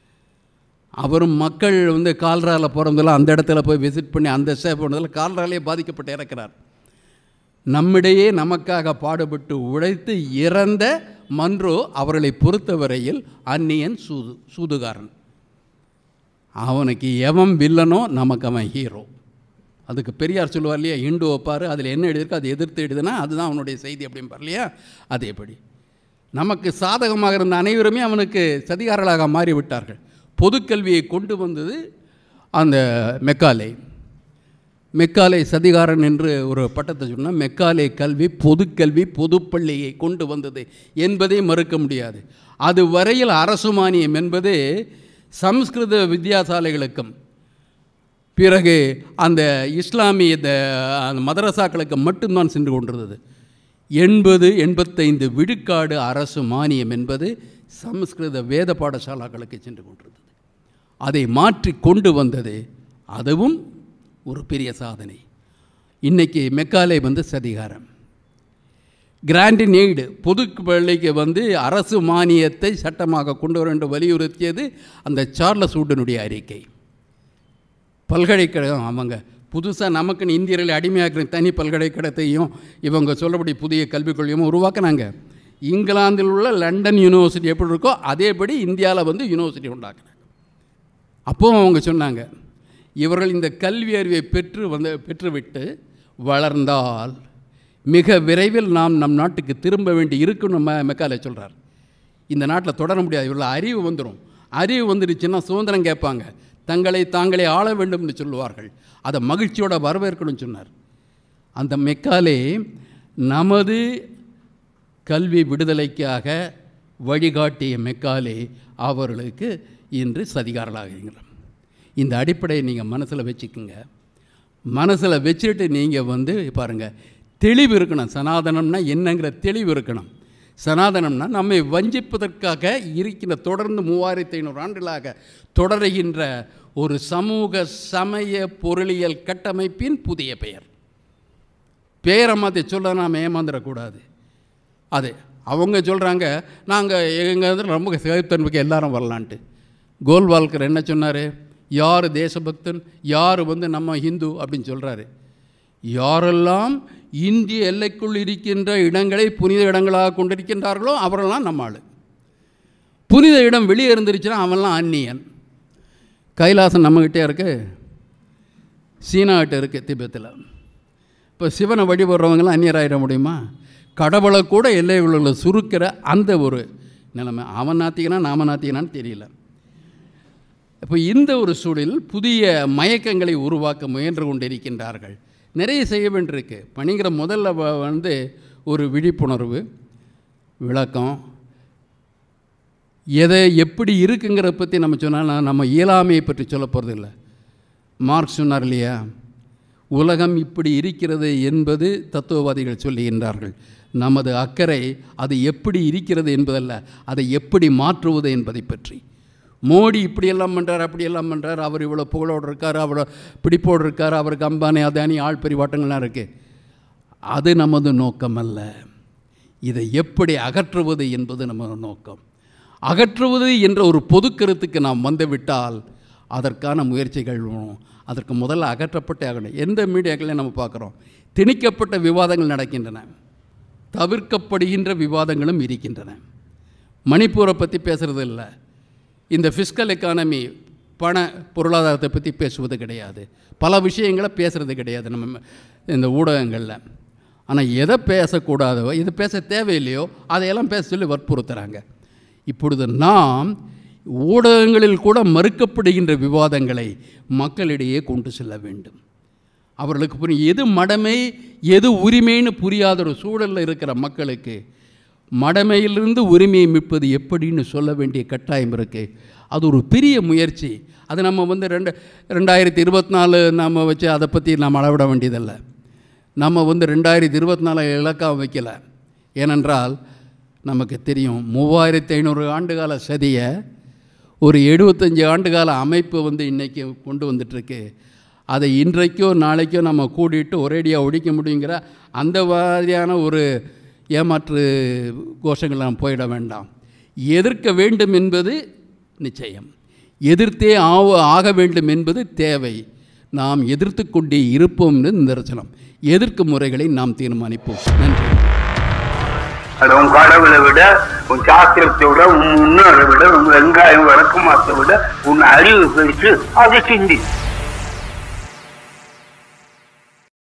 அவரும் மக்கள் வந்து கால்ராவில் பிறந்தெல்லாம் அந்த இடத்துல போய் விசிட் பண்ணி அந்த ஸ்டேப் பண்ணதில் கால்ராலே பாதிக்கப்பட்டு இறக்கிறார் நம்மிடையே நமக்காக பாடுபட்டு உழைத்து இறந்த மன்றோ அவர்களை பொறுத்தவரையில் அந்நியன் சூது சூதுகாரன் அவனுக்கு எவன் வில்லனோ நமக்கு அவன் ஹீரோ அதுக்கு பெரியார் சொல்லுவார் இல்லையா இண்டு வைப்பார் அதில் என்ன எழுதியிருக்கோ அதை எதிர்த்து எழுதுனா அதுதான் அவனுடைய செய்தி அப்படிம்பார் இல்லையா அதேபடி நமக்கு சாதகமாக இருந்த அனைவருமே அவனுக்கு சதிகாரர்களாக மாறிவிட்டார்கள் பொதுக்கல்வியை கொண்டு வந்தது அந்த மெக்காலே மெக்காலே சதிகாரன் என்று ஒரு பட்டத்தை சொன்னால் மெக்காலே கல்வி பொதுக்கல்வி பொதுப்பள்ளியை கொண்டு வந்தது என்பதை மறுக்க முடியாது அது வரையில் அரசு மானியம் என்பது சம்ஸ்கிருத வித்யாசாலைகளுக்கும் பிறகு அந்த இஸ்லாமிய இந்த அந்த மதரசாக்களுக்கு மட்டும்தான் சென்று கொண்டிருந்தது எண்பது எண்பத்தைந்து விழுக்காடு அரசு மானியம் என்பது சமஸ்கிருத வேத பாடசாலாக்களுக்கு சென்று கொண்டிருந்தது அதை மாற்றி கொண்டு வந்தது அதுவும் ஒரு பெரிய சாதனை இன்றைக்கி மெக்காலே வந்து சதிகாரம் கிராண்ட் நீடு பொது பள்ளிக்கு வந்து அரசு மானியத்தை சட்டமாக கொண்டு வர வேண்டும் வலியுறுத்தியது அந்த சார்லஸ் வுட்டனுடைய அறிக்கை பல்கலைக்கழகம் அவங்க புதுசாக நமக்குன்னு இந்தியர்களை அடிமையாக்குற தனி பல்கலைக்கழகத்தையும் இவங்க சொல்லபடி புதிய கல்விக் கொள்கையும் உருவாக்குனாங்க இங்கிலாந்தில் உள்ள லண்டன் யூனிவர்சிட்டி எப்படி இருக்கோ அதேபடி இந்தியாவில் வந்து யூனிவர்சிட்டி உண்டாக்குனாங்க அப்போவும் அவங்க சொன்னாங்க இவர்கள் இந்த கல்வி அறிவை பெற்று வந்து பெற்றுவிட்டு வளர்ந்தால் மிக விரைவில் நாம் நம் நாட்டுக்கு திரும்ப வேண்டி இருக்குன்னு ம மெக்காலே சொல்கிறார் இந்த நாட்டில் தொடர முடியாது இவர்கள் அறிவு வந்துடும் அறிவு வந்துடுச்சுன்னா சுதந்திரம் கேட்பாங்க தங்களை தாங்களே ஆள வேண்டும்னு சொல்லுவார்கள் அதை மகிழ்ச்சியோட வரவேற்கணும்னு சொன்னார் அந்த மெக்காலே நமது கல்வி விடுதலைக்காக வழிகாட்டிய மெக்காலே அவர்களுக்கு இன்று சதிகாரலாகிறீங்களா இந்த அடிப்படையை நீங்கள் மனசில் வச்சுக்கோங்க மனசில் வச்சுட்டு நீங்கள் வந்து பாருங்கள் தெளிவு இருக்கணும் சனாதனம்னா என்னங்கிற தெளிவு இருக்கணும் சனாதனம்னா நம்மை வஞ்சிப்பதற்காக இருக்கின்ற தொடர்ந்து மூவாயிரத்தி ஐநூறு ஆண்டுகளாக தொடருகின்ற ஒரு சமூக சமய பொருளியல் கட்டமைப்பின் புதிய பெயர் பெயரை மாற்றி சொல்ல நாம் ஏமாந்துடக்கூடாது அது அவங்க சொல்கிறாங்க நாங்கள் எங்கள் வந்து ரொம்ப சகித்தன்மைக்கு எல்லாரும் வரலான்ட்டு கோல்வால்கர் என்ன சொன்னார் யார் தேசபக்தன் யார் வந்து நம்ம ஹிந்து அப்படின்னு சொல்கிறாரு யாரெல்லாம் இந்திய எல்லைக்குள் இருக்கின்ற இடங்களை புனித இடங்களாக கொண்டிருக்கின்றார்களோ அவரெல்லாம் நம்ம ஆள் புனித இடம் வெளியே இருந்துருச்சுன்னா அவன்லாம் அந்நியன் கைலாசம் நம்மக்கிட்டே இருக்கு சீனாகிட்ட இருக்குது திபெத்தில் இப்போ சிவனை வழிபடுறவங்களாம் அந்நியராயிட முடியுமா கடவுளை கூட எல்லைகளில் சுருக்கிற அந்த ஒரு நிலைமை அவன் நாத்திக்கனா நாம நாத்திக்கனான்னு தெரியல இப்போ இந்த ஒரு சூழலில் புதிய மயக்கங்களை உருவாக்க முயன்று கொண்டிருக்கின்றார்கள் நிறைய செய்ய வேண்டியிருக்கு பணிங்கிற முதல்ல வ- வந்து ஒரு விழிப்புணர்வு விளக்கம் எதை எப்படி இருக்குங்கிறத பற்றி நம்ம சொன்னால் நம்ம இயலாமையை பற்றி சொல்ல போகிறதில்ல மார்க்ஸ் சொன்னார் இல்லையா உலகம் இப்படி இருக்கிறது என்பது தத்துவவாதிகள் சொல்லுகின்றார்கள் நமது அக்கறை அது எப்படி இருக்கிறது என்பதல்ல அதை எப்படி மாற்றுவது என்பதை பற்றி மோடி இப்படியெல்லாம் பண்ணுறார் அப்படியெல்லாம் பண்ணுறார் அவர் இவ்வளோ புகழோடு இருக்கார் அவ்வளோ பிடிப்போடு இருக்கார் அவருக்கு அம்பானி அதானி ஆள் பரிவாட்டங்கள்லாம் இருக்குது அது நமது நோக்கம் அல்ல இதை எப்படி அகற்றுவது என்பது நமது நோக்கம் அகற்றுவது என்ற ஒரு பொது கருத்துக்கு நாம் வந்துவிட்டால் அதற்கான முயற்சிகள் வேணும். அதற்கு முதல்ல அகற்றப்பட்டே ஆகணும் எந்த மீடியாக்களையும் நம்ம பார்க்குறோம் திணிக்கப்பட்ட விவாதங்கள் நடக்கின்றன தவிர்க்கப்படுகின்ற விவாதங்களும் இருக்கின்றன மணிப்பூரை பற்றி பேசுகிறது இல்லை இந்த ஃபிஸ்கல் எக்கானமி பண பொருளாதாரத்தை பற்றி பேசுவது கிடையாது பல விஷயங்களை பேசுகிறது கிடையாது நம்ம இந்த ஊடகங்களில் ஆனால் எதை பேசக்கூடாதோ எது பேச தேவையில்லையோ அதையெல்லாம் பேச சொல்லி வற்புறுத்துகிறாங்க இப்பொழுது நாம் ஊடகங்களில் கூட மறுக்கப்படுகின்ற விவாதங்களை மக்களிடையே கொண்டு செல்ல வேண்டும் அவர்களுக்கு புரியும் எது மடமை எது உரிமைன்னு புரியாத ஒரு சூழலில் இருக்கிற மக்களுக்கு மடமையிலிருந்து உரிமையை மீட்பது எப்படின்னு சொல்ல வேண்டிய கட்டாயம் இருக்குது அது ஒரு பெரிய முயற்சி அது நம்ம வந்து ரெண்டு ரெண்டாயிரத்தி இருபத்தி நாலு நம்ம வச்சு அதை பற்றி நாம் அளவிட வேண்டியதில்லை நம்ம வந்து ரெண்டாயிரத்தி இருபத்தி நாலு இலக்காக வைக்கல ஏனென்றால் நமக்கு தெரியும் மூவாயிரத்தி ஐநூறு ஆண்டுகால சதியை ஒரு எழுபத்தஞ்சு ஆண்டுகால அமைப்பு வந்து இன்றைக்கி கொண்டு வந்துட்டுருக்கு அதை இன்றைக்கோ நாளைக்கோ நம்ம கூடிட்டு ஒரேடியாக ஒழிக்க முடியுங்கிற அந்த மாதிரியான ஒரு ஏமாற்று கோஷங்கள்லாம் போயிட வேண்டாம் எதிர்க்க வேண்டும் என்பது நிச்சயம் எதிர்த்தே ஆவ ஆக வேண்டும் என்பது தேவை நாம் எதிர்த்து கொண்டே இருப்போம் என்பது நிதர்சனம் எதிர்க்கும் முறைகளை நாம் தீர்மானிப்போம் நன்றி அது உன் கடவுளை விட உன் சாஸ்திரத்தை விட உன் முன்னோரை விட உன் வெங்காயம் வழக்கமாத்தை விட உன் அறிவு பெருசு அதை சிந்தி